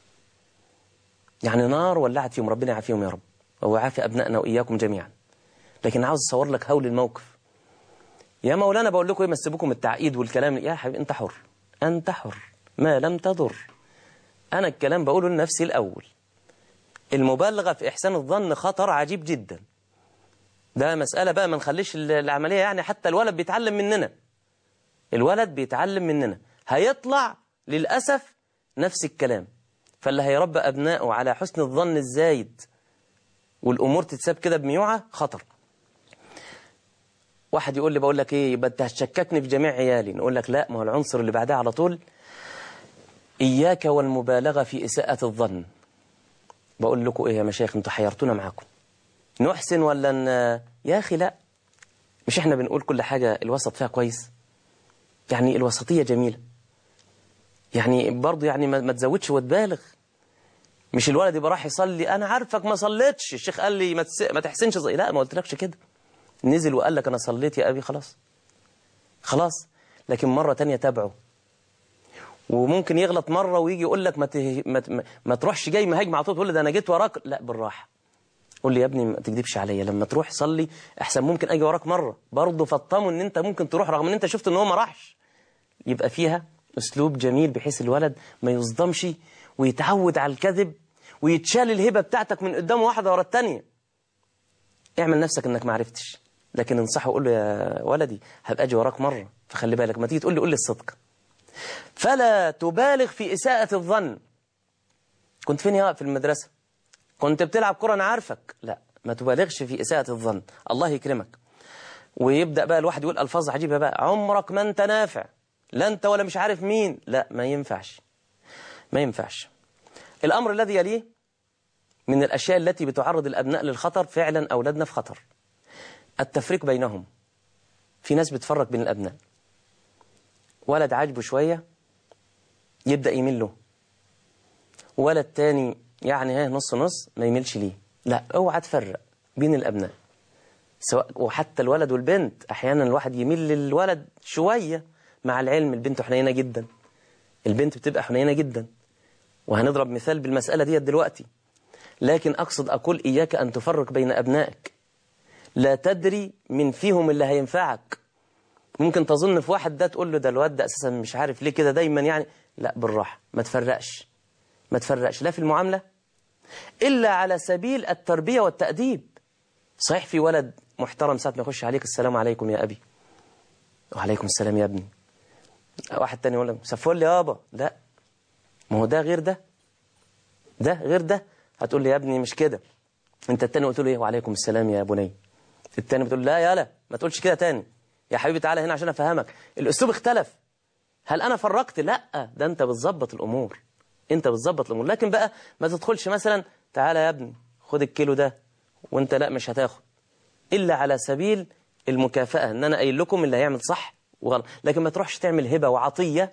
يعني نار ولعت فيهم ربنا يعافيهم يا رب ويعافي ابنائنا واياكم جميعا لكن عاوز اصور لك هول الموقف يا مولانا بقول لكم ايه ما تسيبوكم التعقيد والكلام يا حبيبي انت حر انت حر ما لم تضر انا الكلام بقوله لنفسي الاول المبالغه في احسان الظن خطر عجيب جدا ده مساله بقى ما نخليش ال- العمليه يعني حتى الولد بيتعلم مننا الولد بيتعلم مننا هيطلع للاسف نفس الكلام فاللي هيربى ابنائه على حسن الظن الزايد والامور تتساب كده بميوعه خطر واحد يقول لي بقول لك ايه يبقى انت هتشككني في جميع عيالي نقول لك لا ما هو العنصر اللي بعدها على طول اياك والمبالغه في اساءه الظن بقول لكم ايه يا مشايخ انتوا حيرتونا معاكم نحسن ولا ن... يا اخي لا مش احنا بنقول كل حاجه الوسط فيها كويس يعني الوسطيه جميله يعني برضه يعني ما, ما تزودش وتبالغ مش الولد يبقى راح يصلي انا عارفك ما صليتش الشيخ قال لي ما, تس... ما تحسنش زي لا ما قلتلكش كده نزل وقال لك انا صليت يا ابي خلاص خلاص لكن مره تانية تابعه وممكن يغلط مره ويجي يقول لك ما, ته... ما... ت- ما... ما تروحش جاي مهاجم على طول تقول له ده انا جيت وراك لا بالراحه قول لي يا ابني ما تكذبش عليا لما تروح صلي احسن ممكن اجي وراك مره برضه فطمه ان انت ممكن تروح رغم ان انت شفت ان هو ما راحش يبقى فيها اسلوب جميل بحيث الولد ما يصدمش ويتعود على الكذب ويتشال الهبه بتاعتك من قدامه واحده ورا الثانيه اعمل نفسك انك ما عرفتش لكن انصحه وقول له يا ولدي هبقى اجي وراك مره فخلي بالك ما تيجي تقول لي قول لي الصدق فلا تبالغ في اساءه الظن كنت فين يا في المدرسه كنت بتلعب كره انا عارفك لا ما تبالغش في اساءه الظن الله يكرمك ويبدا بقى الواحد يقول الفاظ عجيبه بقى عمرك ما انت نافع لا انت ولا مش عارف مين لا ما ينفعش ما ينفعش الامر الذي يليه من الاشياء التي بتعرض الابناء للخطر فعلا اولادنا في خطر التفريق بينهم في ناس بتفرق بين الابناء ولد عاجبه شويه يبدا يميل له ولد تاني يعني ها نص نص ما يميلش ليه لا اوعى تفرق بين الابناء سواء وحتى الولد والبنت احيانا الواحد يميل للولد شويه مع العلم البنت حنينه جدا البنت بتبقى حنينه جدا وهنضرب مثال بالمساله ديت دلوقتي لكن اقصد اقول اياك ان تفرق بين ابنائك لا تدري من فيهم اللي هينفعك ممكن تظن في واحد ده تقول له ده الواد ده اساسا مش عارف ليه كده دايما يعني لا بالراحه ما تفرقش ما تفرقش لا في المعامله الا على سبيل التربيه والتاديب صحيح في ولد محترم ساعه ما يخش عليك السلام عليكم يا ابي وعليكم السلام يا ابني واحد تاني يقول لك سفول لي يابا لا ما هو ده غير ده ده غير ده هتقول لي يا ابني مش كده انت التاني قلت له ايه وعليكم السلام يا بني التاني بتقول لا يالا ما تقولش كده تاني يا حبيبي تعالى هنا عشان افهمك الاسلوب اختلف هل انا فرقت لا ده انت بتظبط الامور انت بتظبط الامور لكن بقى ما تدخلش مثلا تعالى يا ابني خد الكيلو ده وانت لا مش هتاخد الا على سبيل المكافاه ان انا قايل لكم اللي هيعمل صح وغلط لكن ما تروحش تعمل هبه وعطيه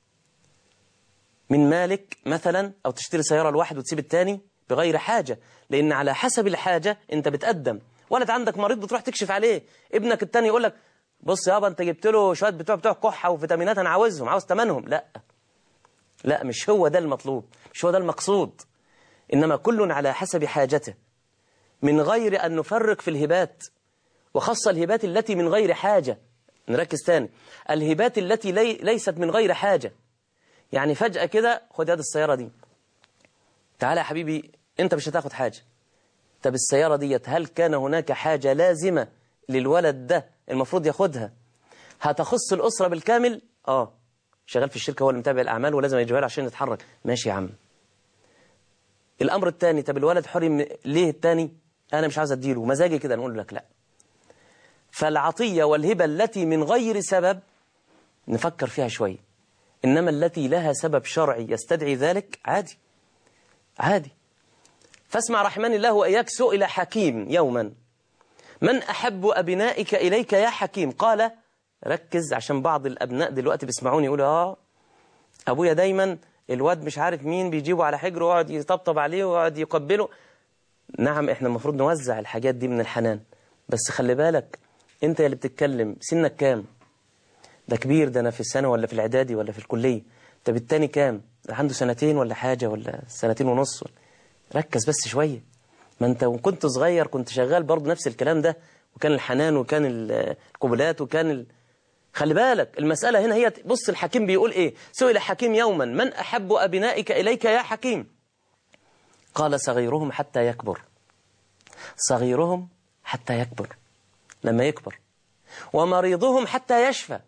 من مالك مثلا او تشتري سياره لواحد وتسيب التاني بغير حاجه لان على حسب الحاجه انت بتقدم ولد عندك مريض بتروح تكشف عليه ابنك التاني يقول لك بص يابا انت جبت له شويه بتوع بتوع كحه وفيتامينات انا عاوزهم عاوز ثمنهم لا لا مش هو ده المطلوب مش هو ده المقصود انما كل على حسب حاجته من غير ان نفرق في الهبات وخاصه الهبات التي من غير حاجه نركز تاني الهبات التي لي ليست من غير حاجه يعني فجاه كده خد هذه السياره دي تعالى يا حبيبي انت مش هتاخد حاجه طب السياره ديت هل كان هناك حاجه لازمه للولد ده المفروض ياخدها هتخص الاسره بالكامل اه شغال في الشركه هو اللي متابع الاعمال ولازم يجيبها له عشان يتحرك ماشي يا عم الامر الثاني طب الولد حرم ليه الثاني انا مش عاوز اديله مزاجي كده نقول لك لا فالعطيه والهبه التي من غير سبب نفكر فيها شويه انما التي لها سبب شرعي يستدعي ذلك عادي عادي فاسمع رحمن الله واياك سئل حكيم يوما من احب ابنائك اليك يا حكيم قال ركز عشان بعض الابناء دلوقتي بيسمعوني يقولوا اه ابويا دايما الواد مش عارف مين بيجيبه على حجره ويقعد يطبطب عليه ويقعد يقبله نعم احنا المفروض نوزع الحاجات دي من الحنان بس خلي بالك انت اللي بتتكلم سنك كام ده كبير ده انا في السنه ولا في الاعدادي ولا في الكليه طب التاني كام ده عنده سنتين ولا حاجه ولا سنتين ونص ركز بس شويه ما انت وكنت صغير كنت شغال برضه نفس الكلام ده وكان الحنان وكان القبلات وكان ال... خلي بالك المسألة هنا هي بص الحكيم بيقول ايه سئل حكيم يوما من أحب أبنائك إليك يا حكيم قال صغيرهم حتى يكبر صغيرهم حتى يكبر لما يكبر ومريضهم حتى يشفى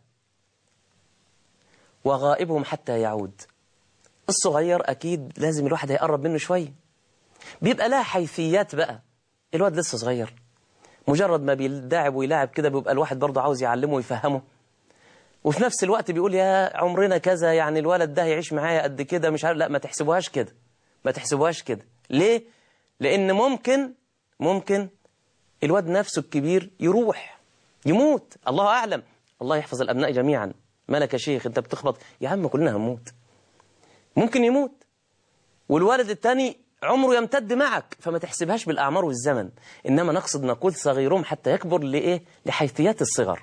وغائبهم حتى يعود الصغير أكيد لازم الواحد هيقرب منه شوية بيبقى لها حيثيات بقى الواد لسه صغير مجرد ما بيداعب ويلاعب كده بيبقى الواحد برضه عاوز يعلمه ويفهمه وفي نفس الوقت بيقول يا عمرنا كذا يعني الولد ده هيعيش معايا قد كده مش عارف لا ما تحسبوهاش كده ما تحسبوهاش كده ليه لان ممكن ممكن الواد نفسه الكبير يروح يموت الله اعلم الله يحفظ الابناء جميعا مالك يا شيخ انت بتخبط يا عم كلنا هنموت ممكن يموت والولد الثاني عمره يمتد معك فما تحسبهاش بالأعمار والزمن إنما نقصد نقول صغيرهم حتى يكبر لإيه؟ لحيثيات الصغر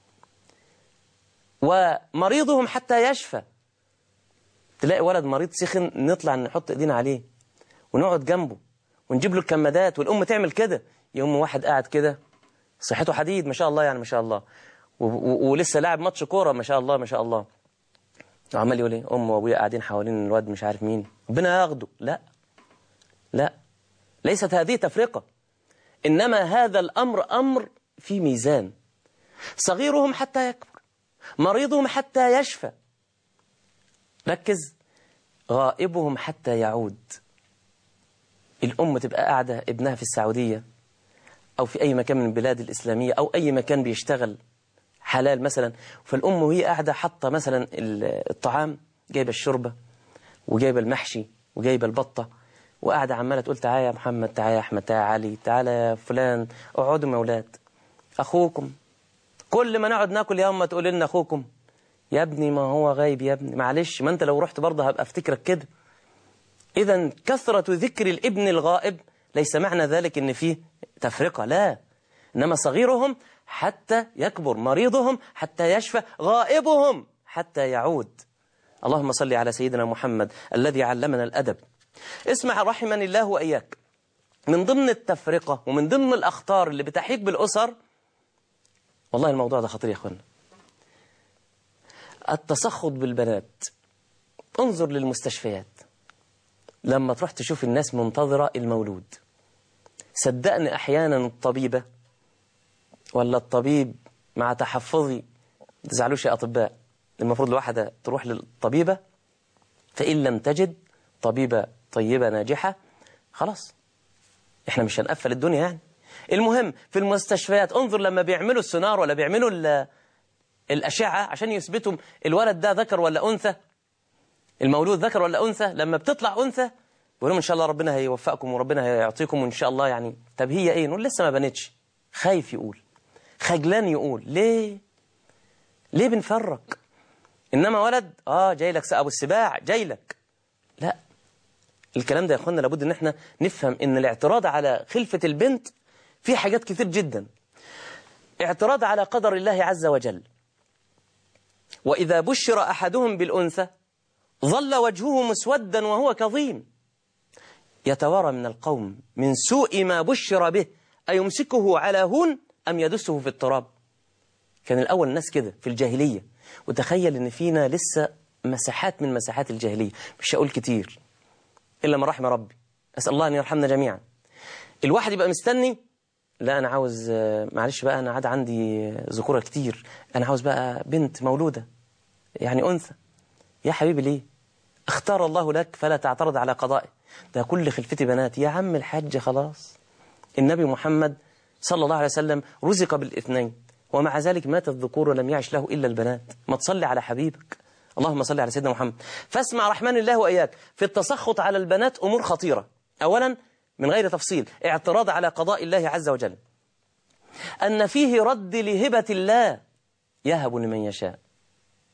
ومريضهم حتى يشفى تلاقي ولد مريض سخن نطلع نحط ايدينا عليه ونقعد جنبه ونجيب له الكمادات والأم تعمل كده يوم واحد قاعد كده صحته حديد ما شاء الله يعني ما شاء الله ولسه لاعب ماتش كورة ما شاء الله ما شاء الله وعمال يقول ايه أم وأبويا قاعدين حوالين الواد مش عارف مين ربنا ياخده لا لا ليست هذه تفرقة إنما هذا الأمر أمر في ميزان صغيرهم حتى يكبر مريضهم حتى يشفى ركز غائبهم حتى يعود الأم تبقى قاعدة ابنها في السعودية أو في أي مكان من البلاد الإسلامية أو أي مكان بيشتغل حلال مثلا فالأم وهي قاعدة حاطة مثلا الطعام جايبة الشوربة وجايبة المحشي وجايبة البطة وقاعدة عمالة تقول تعالى يا محمد تعالى يا أحمد تعالى يا علي تعالى يا فلان اقعدوا يا أولاد أخوكم كل ما نقعد ناكل يا أما تقول لنا أخوكم يا ابني ما هو غايب يا ابني معلش ما أنت لو رحت برضه هبقى أفتكرك كده إذا كثرة ذكر الابن الغائب ليس معنى ذلك إن فيه تفرقة لا إنما صغيرهم حتى يكبر مريضهم حتى يشفى غائبهم حتى يعود اللهم صل على سيدنا محمد الذي علمنا الأدب اسمع رحمني الله وإياك من ضمن التفرقة ومن ضمن الأخطار اللي بتحيط بالأسر والله الموضوع ده خطير يا أخوانا التسخط بالبنات انظر للمستشفيات لما تروح تشوف الناس منتظرة المولود صدقني أحيانا الطبيبة ولا الطبيب مع تحفظي تزعلوش يا أطباء المفروض الواحدة تروح للطبيبة فإن لم تجد طبيبة طيبة ناجحة خلاص احنا مش هنقفل الدنيا يعني المهم في المستشفيات انظر لما بيعملوا السونار ولا بيعملوا الأشعة عشان يثبتوا الولد ده ذكر ولا أنثى المولود ذكر ولا أنثى لما بتطلع أنثى بيقولوا إن شاء الله ربنا هيوفقكم وربنا هيعطيكم وإن شاء الله يعني طب هي إيه نقول لسه ما بنتش خايف يقول خجلان يقول ليه ليه بنفرق إنما ولد آه جاي لك أبو السباع جاي لك لا الكلام ده يا أخوانا لابد إن احنا نفهم إن الاعتراض على خلفة البنت في حاجات كتير جدا اعتراض على قدر الله عز وجل وإذا بشر أحدهم بالأنثى ظل وجهه مسودا وهو كظيم يتوارى من القوم من سوء ما بشر به أيمسكه على هون أم يدسه في التراب كان الأول الناس كده في الجاهلية وتخيل إن فينا لسه مساحات من مساحات الجاهلية مش هقول كتير إلا ما رحم ربي أسأل الله أن يرحمنا جميعا الواحد يبقى مستني لا أنا عاوز معلش بقى أنا عاد عندي ذكورة كتير أنا عاوز بقى بنت مولودة يعني أنثى يا حبيبي ليه اختار الله لك فلا تعترض على قضائه ده كل خلفتي بنات يا عم الحاج خلاص النبي محمد صلى الله عليه وسلم رزق بالاثنين ومع ذلك مات الذكور ولم يعش له إلا البنات ما تصلي على حبيبك اللهم صل على سيدنا محمد فاسمع رحمن الله وإياك في التسخط على البنات أمور خطيرة أولا من غير تفصيل اعتراض على قضاء الله عز وجل أن فيه رد لهبة الله يهب لمن يشاء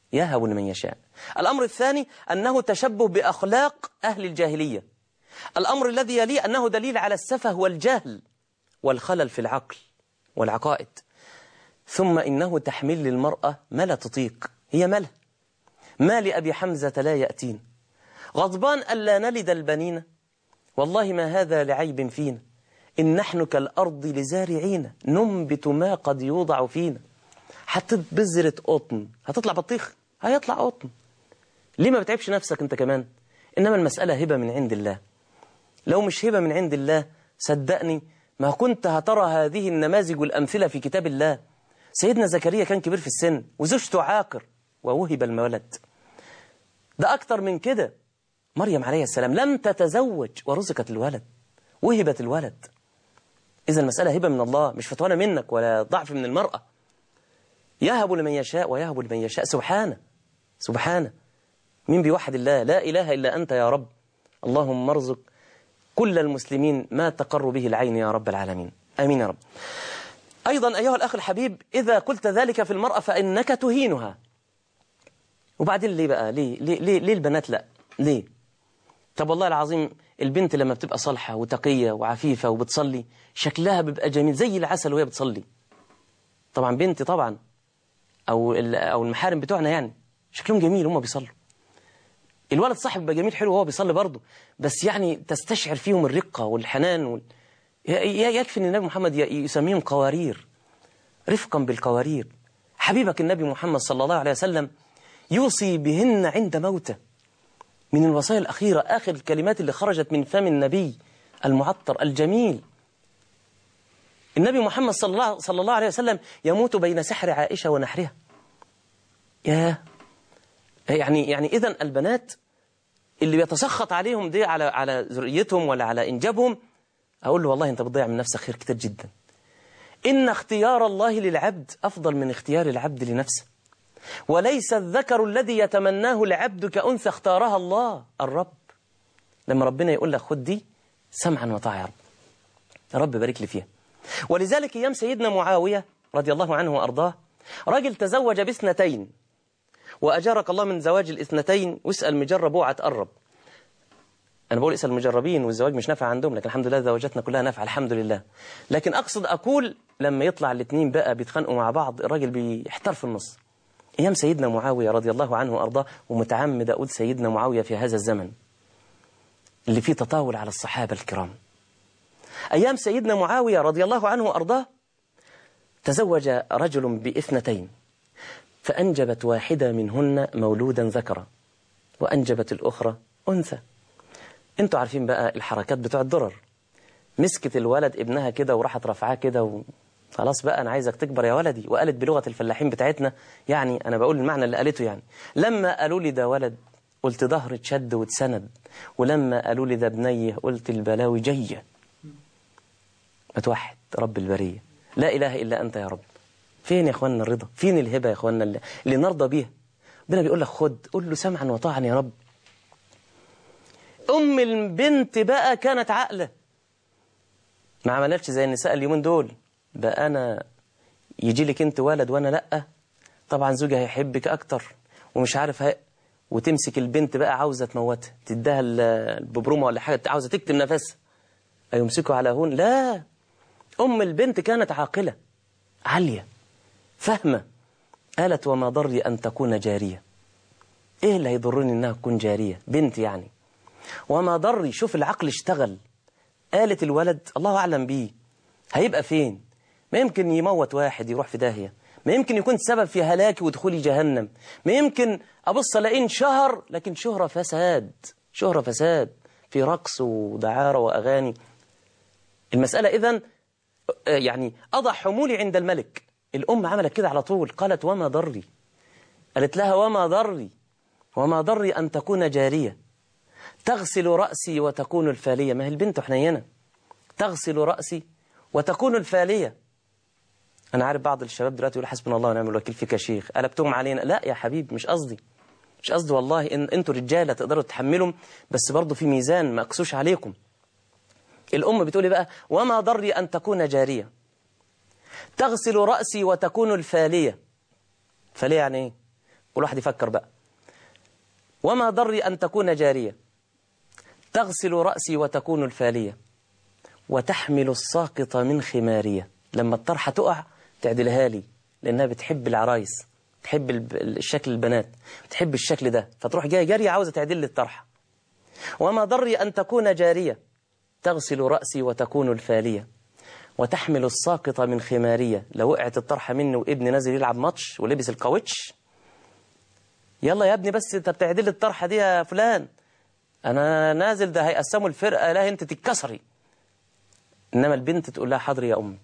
يهب لمن يشاء الأمر الثاني أنه تشبه بأخلاق أهل الجاهلية الأمر الذي يليه أنه دليل على السفه والجهل والخلل في العقل والعقائد ثم إنه تحميل للمرأة ما لا تطيق هي مالها ما لأبي حمزة لا يأتين غضبان ألا نلد البنين والله ما هذا لعيب فينا إن نحن كالأرض لزارعين ننبت ما قد يوضع فينا حطيت بذرة قطن هتطلع بطيخ هيطلع قطن ليه ما بتعبش نفسك انت كمان إنما المسألة هبة من عند الله لو مش هبة من عند الله صدقني ما كنت هترى هذه النماذج والأمثلة في كتاب الله سيدنا زكريا كان كبير في السن وزوجته عاقر ووهب المولد ده أكتر من كده مريم عليه السلام لم تتزوج ورزقت الولد وهبت الولد إذا المسألة هبة من الله مش فتوانة منك ولا ضعف من المرأة يهب لمن يشاء ويهب لمن يشاء سبحانه سبحانه مين بيوحد الله لا إله إلا أنت يا رب اللهم ارزق كل المسلمين ما تقر به العين يا رب العالمين آمين يا رب أيضا أيها الأخ الحبيب إذا قلت ذلك في المرأة فإنك تهينها وبعدين ليه بقى ليه ليه, ليه, ليه البنات لا ليه طب والله العظيم البنت لما بتبقى صالحة وتقية وعفيفة وبتصلي شكلها بيبقى جميل زي العسل وهي بتصلي طبعا بنتي طبعا أو أو المحارم بتوعنا يعني شكلهم جميل هم بيصلوا الولد صاحب بيبقى جميل حلو وهو بيصلي برضه بس يعني تستشعر فيهم الرقة والحنان وال... يكفي ان النبي محمد يسميهم قوارير رفقا بالقوارير حبيبك النبي محمد صلى الله عليه وسلم يوصي بهن عند موته من الوصايا الأخيرة آخر الكلمات اللي خرجت من فم النبي المعطر الجميل النبي محمد صلى الله, صلى الله عليه وسلم يموت بين سحر عائشة ونحرها يا يعني يعني إذا البنات اللي بيتسخط عليهم دي على على ذريتهم ولا على إنجابهم أقول له والله أنت بتضيع من نفسك خير كتير جدا إن اختيار الله للعبد أفضل من اختيار العبد لنفسه وليس الذكر الذي يتمناه العبد كأنثى اختارها الله الرب لما ربنا يقول لك خد دي سمعا وطاعة يا رب يا رب بارك لي فيها ولذلك أيام سيدنا معاوية رضي الله عنه وأرضاه راجل تزوج باثنتين وأجارك الله من زواج الاثنتين واسأل مجرب اوعى تقرب أنا بقول اسأل المجربين والزواج مش نافع عندهم لكن الحمد لله زواجاتنا كلها نافعة الحمد لله لكن أقصد أقول لما يطلع الاثنين بقى بيتخانقوا مع بعض الراجل بيحتار في النص أيام سيدنا معاوية رضي الله عنه وأرضاه ومتعمد أقول سيدنا معاوية في هذا الزمن اللي فيه تطاول على الصحابة الكرام أيام سيدنا معاوية رضي الله عنه وأرضاه تزوج رجل باثنتين فأنجبت واحدة منهن مولودا ذكرا وأنجبت الأخرى أنثى انتوا عارفين بقى الحركات بتوع الضرر مسكت الولد ابنها كده وراحت رفعاه كده و... خلاص بقى أنا عايزك تكبر يا ولدي وقالت بلغة الفلاحين بتاعتنا يعني أنا بقول المعنى اللي قالته يعني لما قالوا لي ده ولد قلت ظهر اتشد واتسند ولما قالوا لي ده بنيه قلت البلاوي جاية متوحد رب البرية لا إله إلا أنت يا رب فين يا أخواننا الرضا فين الهبة يا أخواننا اللي, اللي نرضى بيها ربنا بيقول لك خد قول له سمعا وطاعا يا رب أم البنت بقى كانت عاقلة ما عملتش زي النساء اليومين دول بقى أنا يجي لك أنت ولد وأنا لأ طبعا زوجها هيحبك أكتر ومش عارف هي وتمسك البنت بقى عاوزة تموتها تديها الببرومة ولا حاجة عاوزة تكتم نفسها أيمسكوا على هون لا أم البنت كانت عاقلة عالية فاهمة قالت وما ضري أن تكون جارية إيه اللي هيضرني إنها تكون جارية بنت يعني وما ضري شوف العقل اشتغل قالت الولد الله أعلم بيه هيبقى فين ما يمكن يموت واحد يروح في داهية ما يمكن يكون سبب في هلاكي ودخولي جهنم ما يمكن أبص ألاقيه شهر لكن شهرة فساد شهرة فساد في رقص ودعارة وأغاني المسألة إذن يعني أضع حمولي عند الملك الأم عملت كده على طول قالت وما ضري قالت لها وما ضري وما ضري أن تكون جارية تغسل رأسي وتكون الفالية ما هي البنت حنينة تغسل رأسي وتكون الفالية أنا عارف بعض الشباب دلوقتي يقول حسبنا الله ونعم الوكيل فيك يا شيخ قلبتهم علينا لا يا حبيب مش قصدي مش قصدي والله إن أنتوا رجالة تقدروا تحملهم بس برضه في ميزان ما أقسوش عليكم الأم بتقولي بقى وما ضري أن تكون جارية تغسل رأسي وتكون الفالية فالية يعني إيه كل واحد يفكر بقى وما ضري أن تكون جارية تغسل رأسي وتكون الفالية وتحمل الساقط من خمارية لما الطرحة تقع تعدلها لي لأنها بتحب العرايس تحب الب- الشكل البنات تحب الشكل ده فتروح جاية جارية عاوزة تعدل لي الطرحة وما ضري أن تكون جارية تغسل رأسي وتكون الفالية وتحمل الساقط من خمارية لو وقعت الطرحة مني وابني نازل يلعب ماتش ولبس الكاوتش يلا يا ابني بس انت بتعدل لي الطرحة دي يا فلان انا نازل ده هيقسموا الفرقة لا انت تتكسري انما البنت تقول لها حاضر يا امي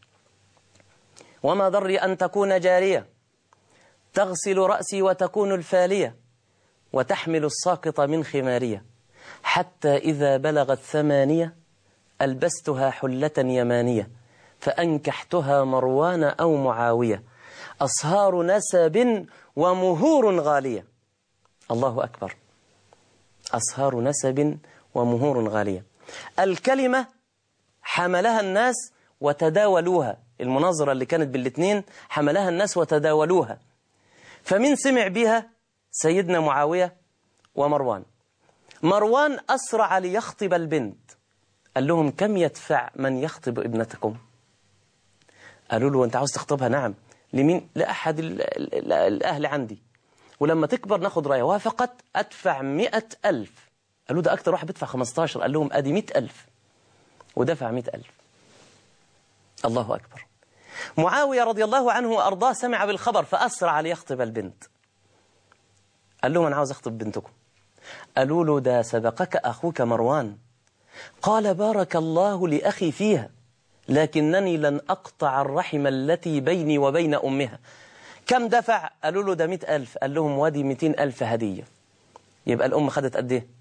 وما ضري ان تكون جارية تغسل رأسي وتكون الفالية وتحمل الساقط من خمارية حتى إذا بلغت ثمانية ألبستها حلة يمانية فأنكحتها مروان أو معاوية أصهار نسب ومهور غالية الله أكبر أصهار نسب ومهور غالية الكلمة حملها الناس وتداولوها المناظرة اللي كانت بالاثنين حملها الناس وتداولوها فمن سمع بها سيدنا معاوية ومروان مروان أسرع ليخطب البنت قال لهم كم يدفع من يخطب ابنتكم قالوا له أنت عاوز تخطبها نعم لمين لأحد ال- ال- ال- الأهل عندي ولما تكبر ناخد رأيه وافقت أدفع مئة ألف قالوا ده أكتر واحد بيدفع 15 قال لهم أدي مئة ألف ودفع مئة ألف الله أكبر معاوية رضي الله عنه وأرضاه سمع بالخبر فأسرع ليخطب البنت قال لهم أنا عاوز أخطب بنتكم قالوا له ده سبقك أخوك مروان قال بارك الله لأخي فيها لكنني لن أقطع الرحم التي بيني وبين أمها كم دفع قالوا له ده مئة ألف قال لهم وادي مئتين ألف هدية يبقى الأم خدت قد إيه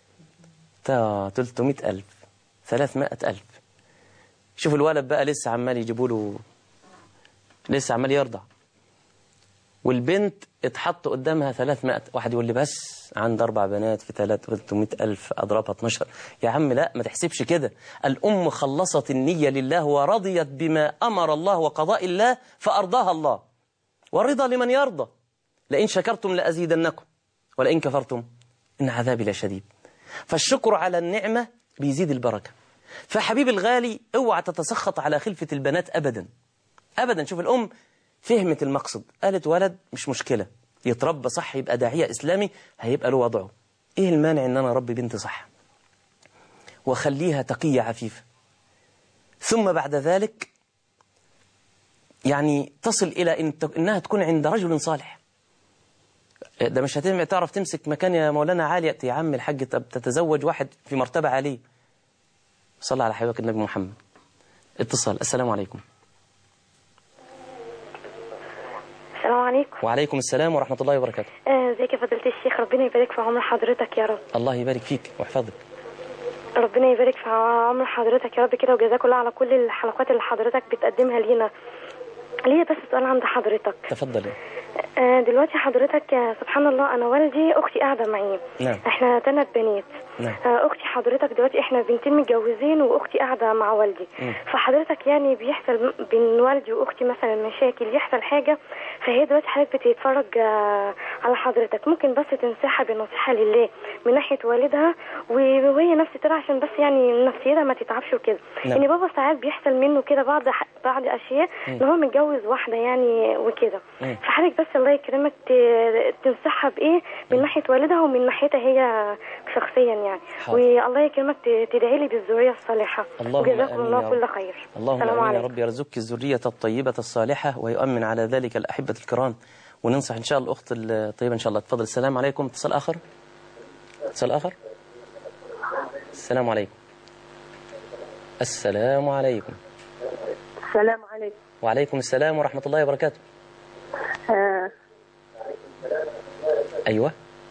تا 300 ألف 300 ألف شوف الولد بقى لسه عمال يجيبوا له لسه عمال يرضع والبنت اتحط قدامها 300 واحد يقول لي بس عند أربع بنات في 300 ألف أضربها 12 يا عم لا ما تحسبش كده الأم خلصت النية لله ورضيت بما أمر الله وقضاء الله فأرضاها الله والرضا لمن يرضى لئن شكرتم لأزيدنكم ولئن كفرتم إن عذابي لشديد فالشكر على النعمة بيزيد البركة فحبيب الغالي اوعى تتسخط على خلفة البنات أبدا أبدا شوف الأم فهمت المقصد قالت ولد مش مشكلة يتربى صح يبقى داعية إسلامي هيبقى له وضعه إيه المانع إن أنا أربي بنت صح وخليها تقية عفيفة ثم بعد ذلك يعني تصل إلى إن إنها تكون عند رجل صالح ده مش هتعرف تعرف تمسك مكان يا مولانا عالية يا عم الحاج طب تتزوج واحد في مرتبة عالية صلى على حبيبك النبي محمد اتصال السلام عليكم السلام عليكم وعليكم السلام ورحمة الله وبركاته آه، ازيك يا فضيلة الشيخ ربنا يبارك في عمر حضرتك يا رب الله يبارك فيك ويحفظك ربنا يبارك في عمر حضرتك يا رب كده وجزاك الله على كل الحلقات اللي حضرتك بتقدمها لينا ليا بس سؤال عند حضرتك تفضل آه، دلوقتي حضرتك آه، سبحان الله انا والدي اختي قاعده معي نعم. احنا ثلاث بنات نعم. آه، اختي حضرتك دلوقتي احنا بنتين متجوزين واختي قاعده مع والدي مم. فحضرتك يعني بيحصل بين والدي واختي مثلا مشاكل يحصل حاجه فهي دلوقتي حضرتك بتتفرج آه، على حضرتك ممكن بس تنصحها بنصيحه لله من ناحيه والدها و- وهي نفس ترى عشان بس يعني نفسيتها ما تتعبش وكده نعم. ان بابا ساعات بيحصل منه كده بعض ح- بعض اشياء ان هو متجوز واحده يعني وكده مم. فحضرتك بس الله يكرمك ت- تنصحها بايه من ناحيه والدها ومن ناحيتها هي شخصيا يعني حاضر. والله يكرمك ت- تدعي لي بالذريه الصالحه اللهم وجزاكم آمين الله يا كل رب. خير اللهم السلام آمين يا عليكم رب يرزقك الذرية الطيبة الصالحة ويؤمن على ذلك الأحبة الكرام وننصح إن شاء الله الأخت الطيبة إن شاء الله تفضل السلام عليكم اتصال آخر اتصال آخر السلام عليكم السلام عليكم السلام عليكم وعليكم السلام ورحمة الله وبركاته آه أيوة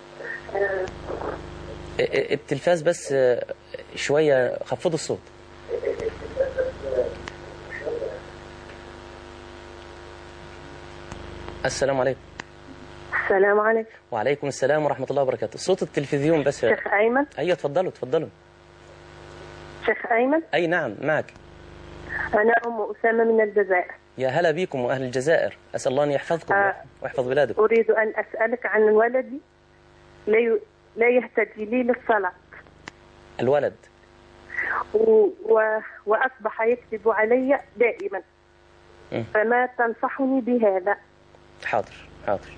ا- ا- التلفاز بس آه، شوية خفضوا الصوت السلام عليكم السلام عليكم وعليكم السلام ورحمة الله وبركاته صوت التلفزيون بس يا- شيخ أيمن أيوة اتفضلوا اتفضلوا شيخ أيمن أي نعم معك أنا أم أسامة من الجزائر يا هلا بكم وأهل الجزائر أسأل الله أن يحفظكم آه. ويحفظ بلادكم أريد أن أسألك عن ولدي لا ي- لا يهتدي لي للصلاة الولد و... و... وأصبح يكذب علي دائما مم. فما تنصحني بهذا حاضر حاضر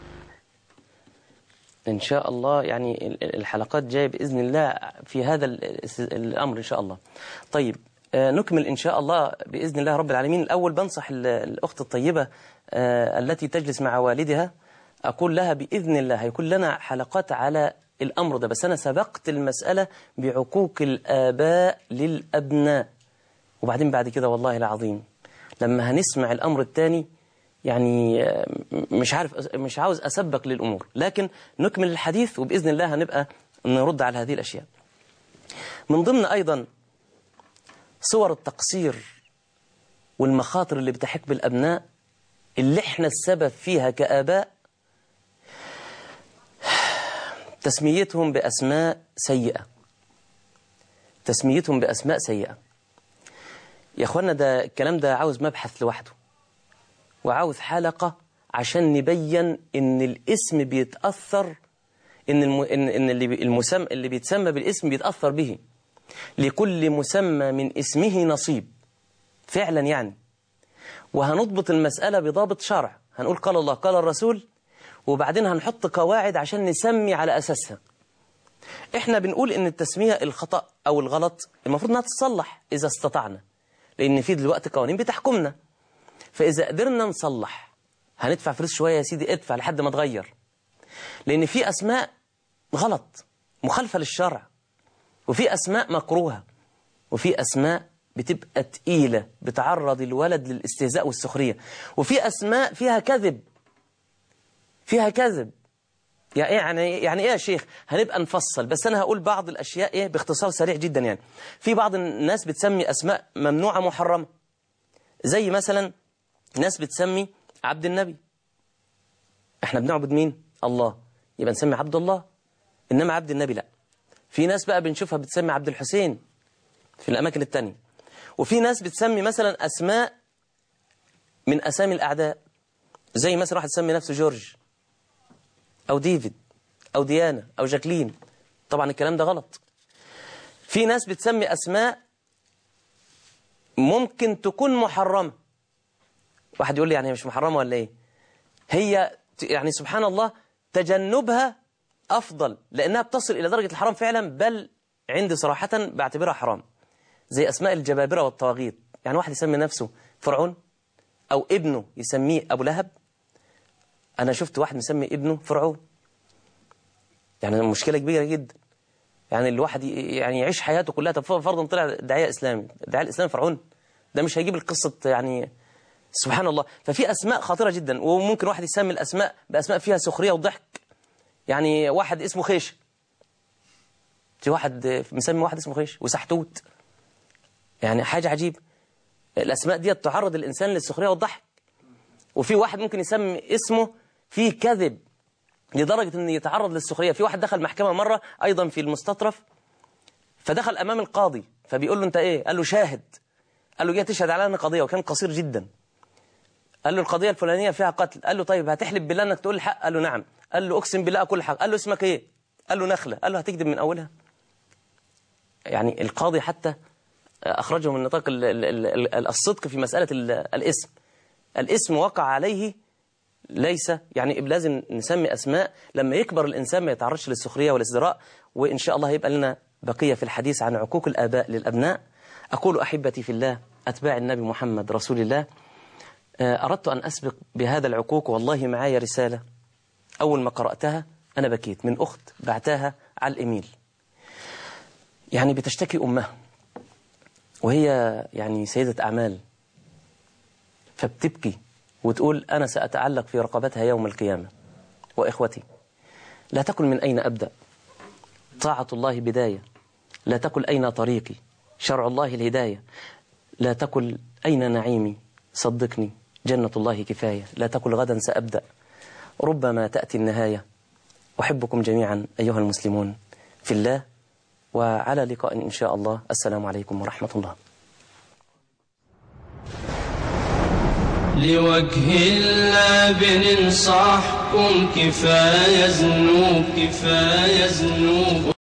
إن شاء الله يعني ال- ال- الحلقات جاية بإذن الله في هذا ال- الأمر إن شاء الله طيب آه، نكمل إن شاء الله بإذن الله رب العالمين الأول بنصح ال- الأخت الطيبة آه، التي تجلس مع والدها أقول لها بإذن الله هيكون لنا حلقات على الأمر ده بس أنا سبقت المسألة بعقوق الآباء للأبناء وبعدين بعد كده والله العظيم لما هنسمع الأمر الثاني يعني آه، مش عارف مش عاوز أسبق للأمور لكن نكمل الحديث وبإذن الله هنبقى نرد على هذه الأشياء من ضمن أيضا صور التقصير والمخاطر اللي بتحك بالأبناء اللي احنا السبب فيها كآباء تسميتهم بأسماء سيئة تسميتهم بأسماء سيئة يا أخوانا ده الكلام ده عاوز مبحث لوحده وعاوز حلقة عشان نبين إن الاسم بيتأثر إن الم... إن, إن اللي بي- المسم... اللي بيتسمى بالاسم بيتأثر به لكل مسمى من اسمه نصيب فعلا يعني وهنضبط المسألة بضابط شرع هنقول قال الله قال الرسول وبعدين هنحط قواعد عشان نسمي على أساسها احنا بنقول ان التسمية الخطأ او الغلط المفروض انها تتصلح اذا استطعنا لان في دلوقتي قوانين بتحكمنا فاذا قدرنا نصلح هندفع فلوس شوية يا سيدي ادفع لحد ما تغير لان في اسماء غلط مخالفة للشرع وفي اسماء مكروهة وفي اسماء بتبقى تقيلة بتعرض الولد للاستهزاء والسخرية وفي اسماء فيها كذب فيها كذب يعني ايه يعني يعني ايه يا شيخ هنبقى نفصل بس انا هقول بعض الاشياء ايه باختصار سريع جدا يعني في بعض الناس بتسمي اسماء ممنوعه محرمه زي مثلا ناس بتسمي عبد النبي احنا بنعبد مين الله يبقى نسمي عبد الله انما عبد النبي لا في ناس بقى بنشوفها بتسمي عبد الحسين في الاماكن التانية وفي ناس بتسمي مثلا اسماء من اسامي الاعداء زي مثلا واحد يسمي نفسه جورج أو ديفيد أو ديانا أو جاكلين طبعا الكلام ده غلط في ناس بتسمي أسماء ممكن تكون محرمة واحد يقول لي يعني مش محرمة ولا إيه هي ت- يعني سبحان الله تجنبها أفضل لأنها بتصل إلى درجة الحرام فعلا بل عندي صراحة بعتبرها حرام زي أسماء الجبابرة والطواغيت يعني واحد يسمي نفسه فرعون أو ابنه يسميه أبو لهب أنا شفت واحد مسمي ابنه فرعون يعني مشكلة كبيرة جدا يعني الواحد ي- يعني يعيش حياته كلها طب فرضا طلع داعية إسلامي داعية الإسلام فرعون ده مش هيجيب القصة يعني سبحان الله ففي أسماء خطيرة جدا وممكن واحد يسمي الأسماء بأسماء فيها سخرية وضحك يعني واحد اسمه خيش في واحد مسمي واحد اسمه خيش وسحتوت يعني حاجة عجيبة الأسماء دي تعرض الإنسان للسخرية والضحك وفي واحد ممكن يسمي اسمه فيه كذب لدرجة أن يتعرض للسخرية في واحد دخل محكمة مرة أيضا في المستطرف فدخل أمام القاضي فبيقول له أنت إيه قال له شاهد قال له جاي تشهد على أن قضية وكان قصير جدا قال له القضية الفلانية فيها قتل قال له طيب هتحلف بالله أنك تقول الحق قال له نعم قال له أقسم بالله أقول الحق قال له اسمك إيه قال له نخلة قال له هتكذب من أولها يعني القاضي حتى أخرجه من نطاق ال- ال- ال- ال- الصدق في مسألة ال- الاسم الاسم وقع عليه ليس يعني لازم نسمي أسماء لما يكبر الإنسان ما يتعرضش للسخرية والازدراء وإن شاء الله هيبقى لنا بقية في الحديث عن عقوق الآباء للأبناء أقول أحبتي في الله أتباع النبي محمد رسول الله آه، أردت أن أسبق بهذا العقوق والله معايا رسالة أول ما قرأتها أنا بكيت من أخت بعتها على الإيميل يعني بتشتكي أمها وهي يعني سيدة أعمال فبتبكي وتقول أنا سأتعلق في رقبتها يوم القيامة وإخوتي لا تقل من أين أبدأ طاعة الله بداية لا تقل أين طريقي شرع الله الهداية لا تقل أين نعيمي صدقني جنة الله كفاية لا تقل غدا سأبدأ ربما تأتي النهاية أحبكم جميعا أيها المسلمون في الله وعلى لقاء إن شاء الله السلام عليكم ورحمة الله لوجه الله بننصحكم كفاية ذنوب كفاية ذنوب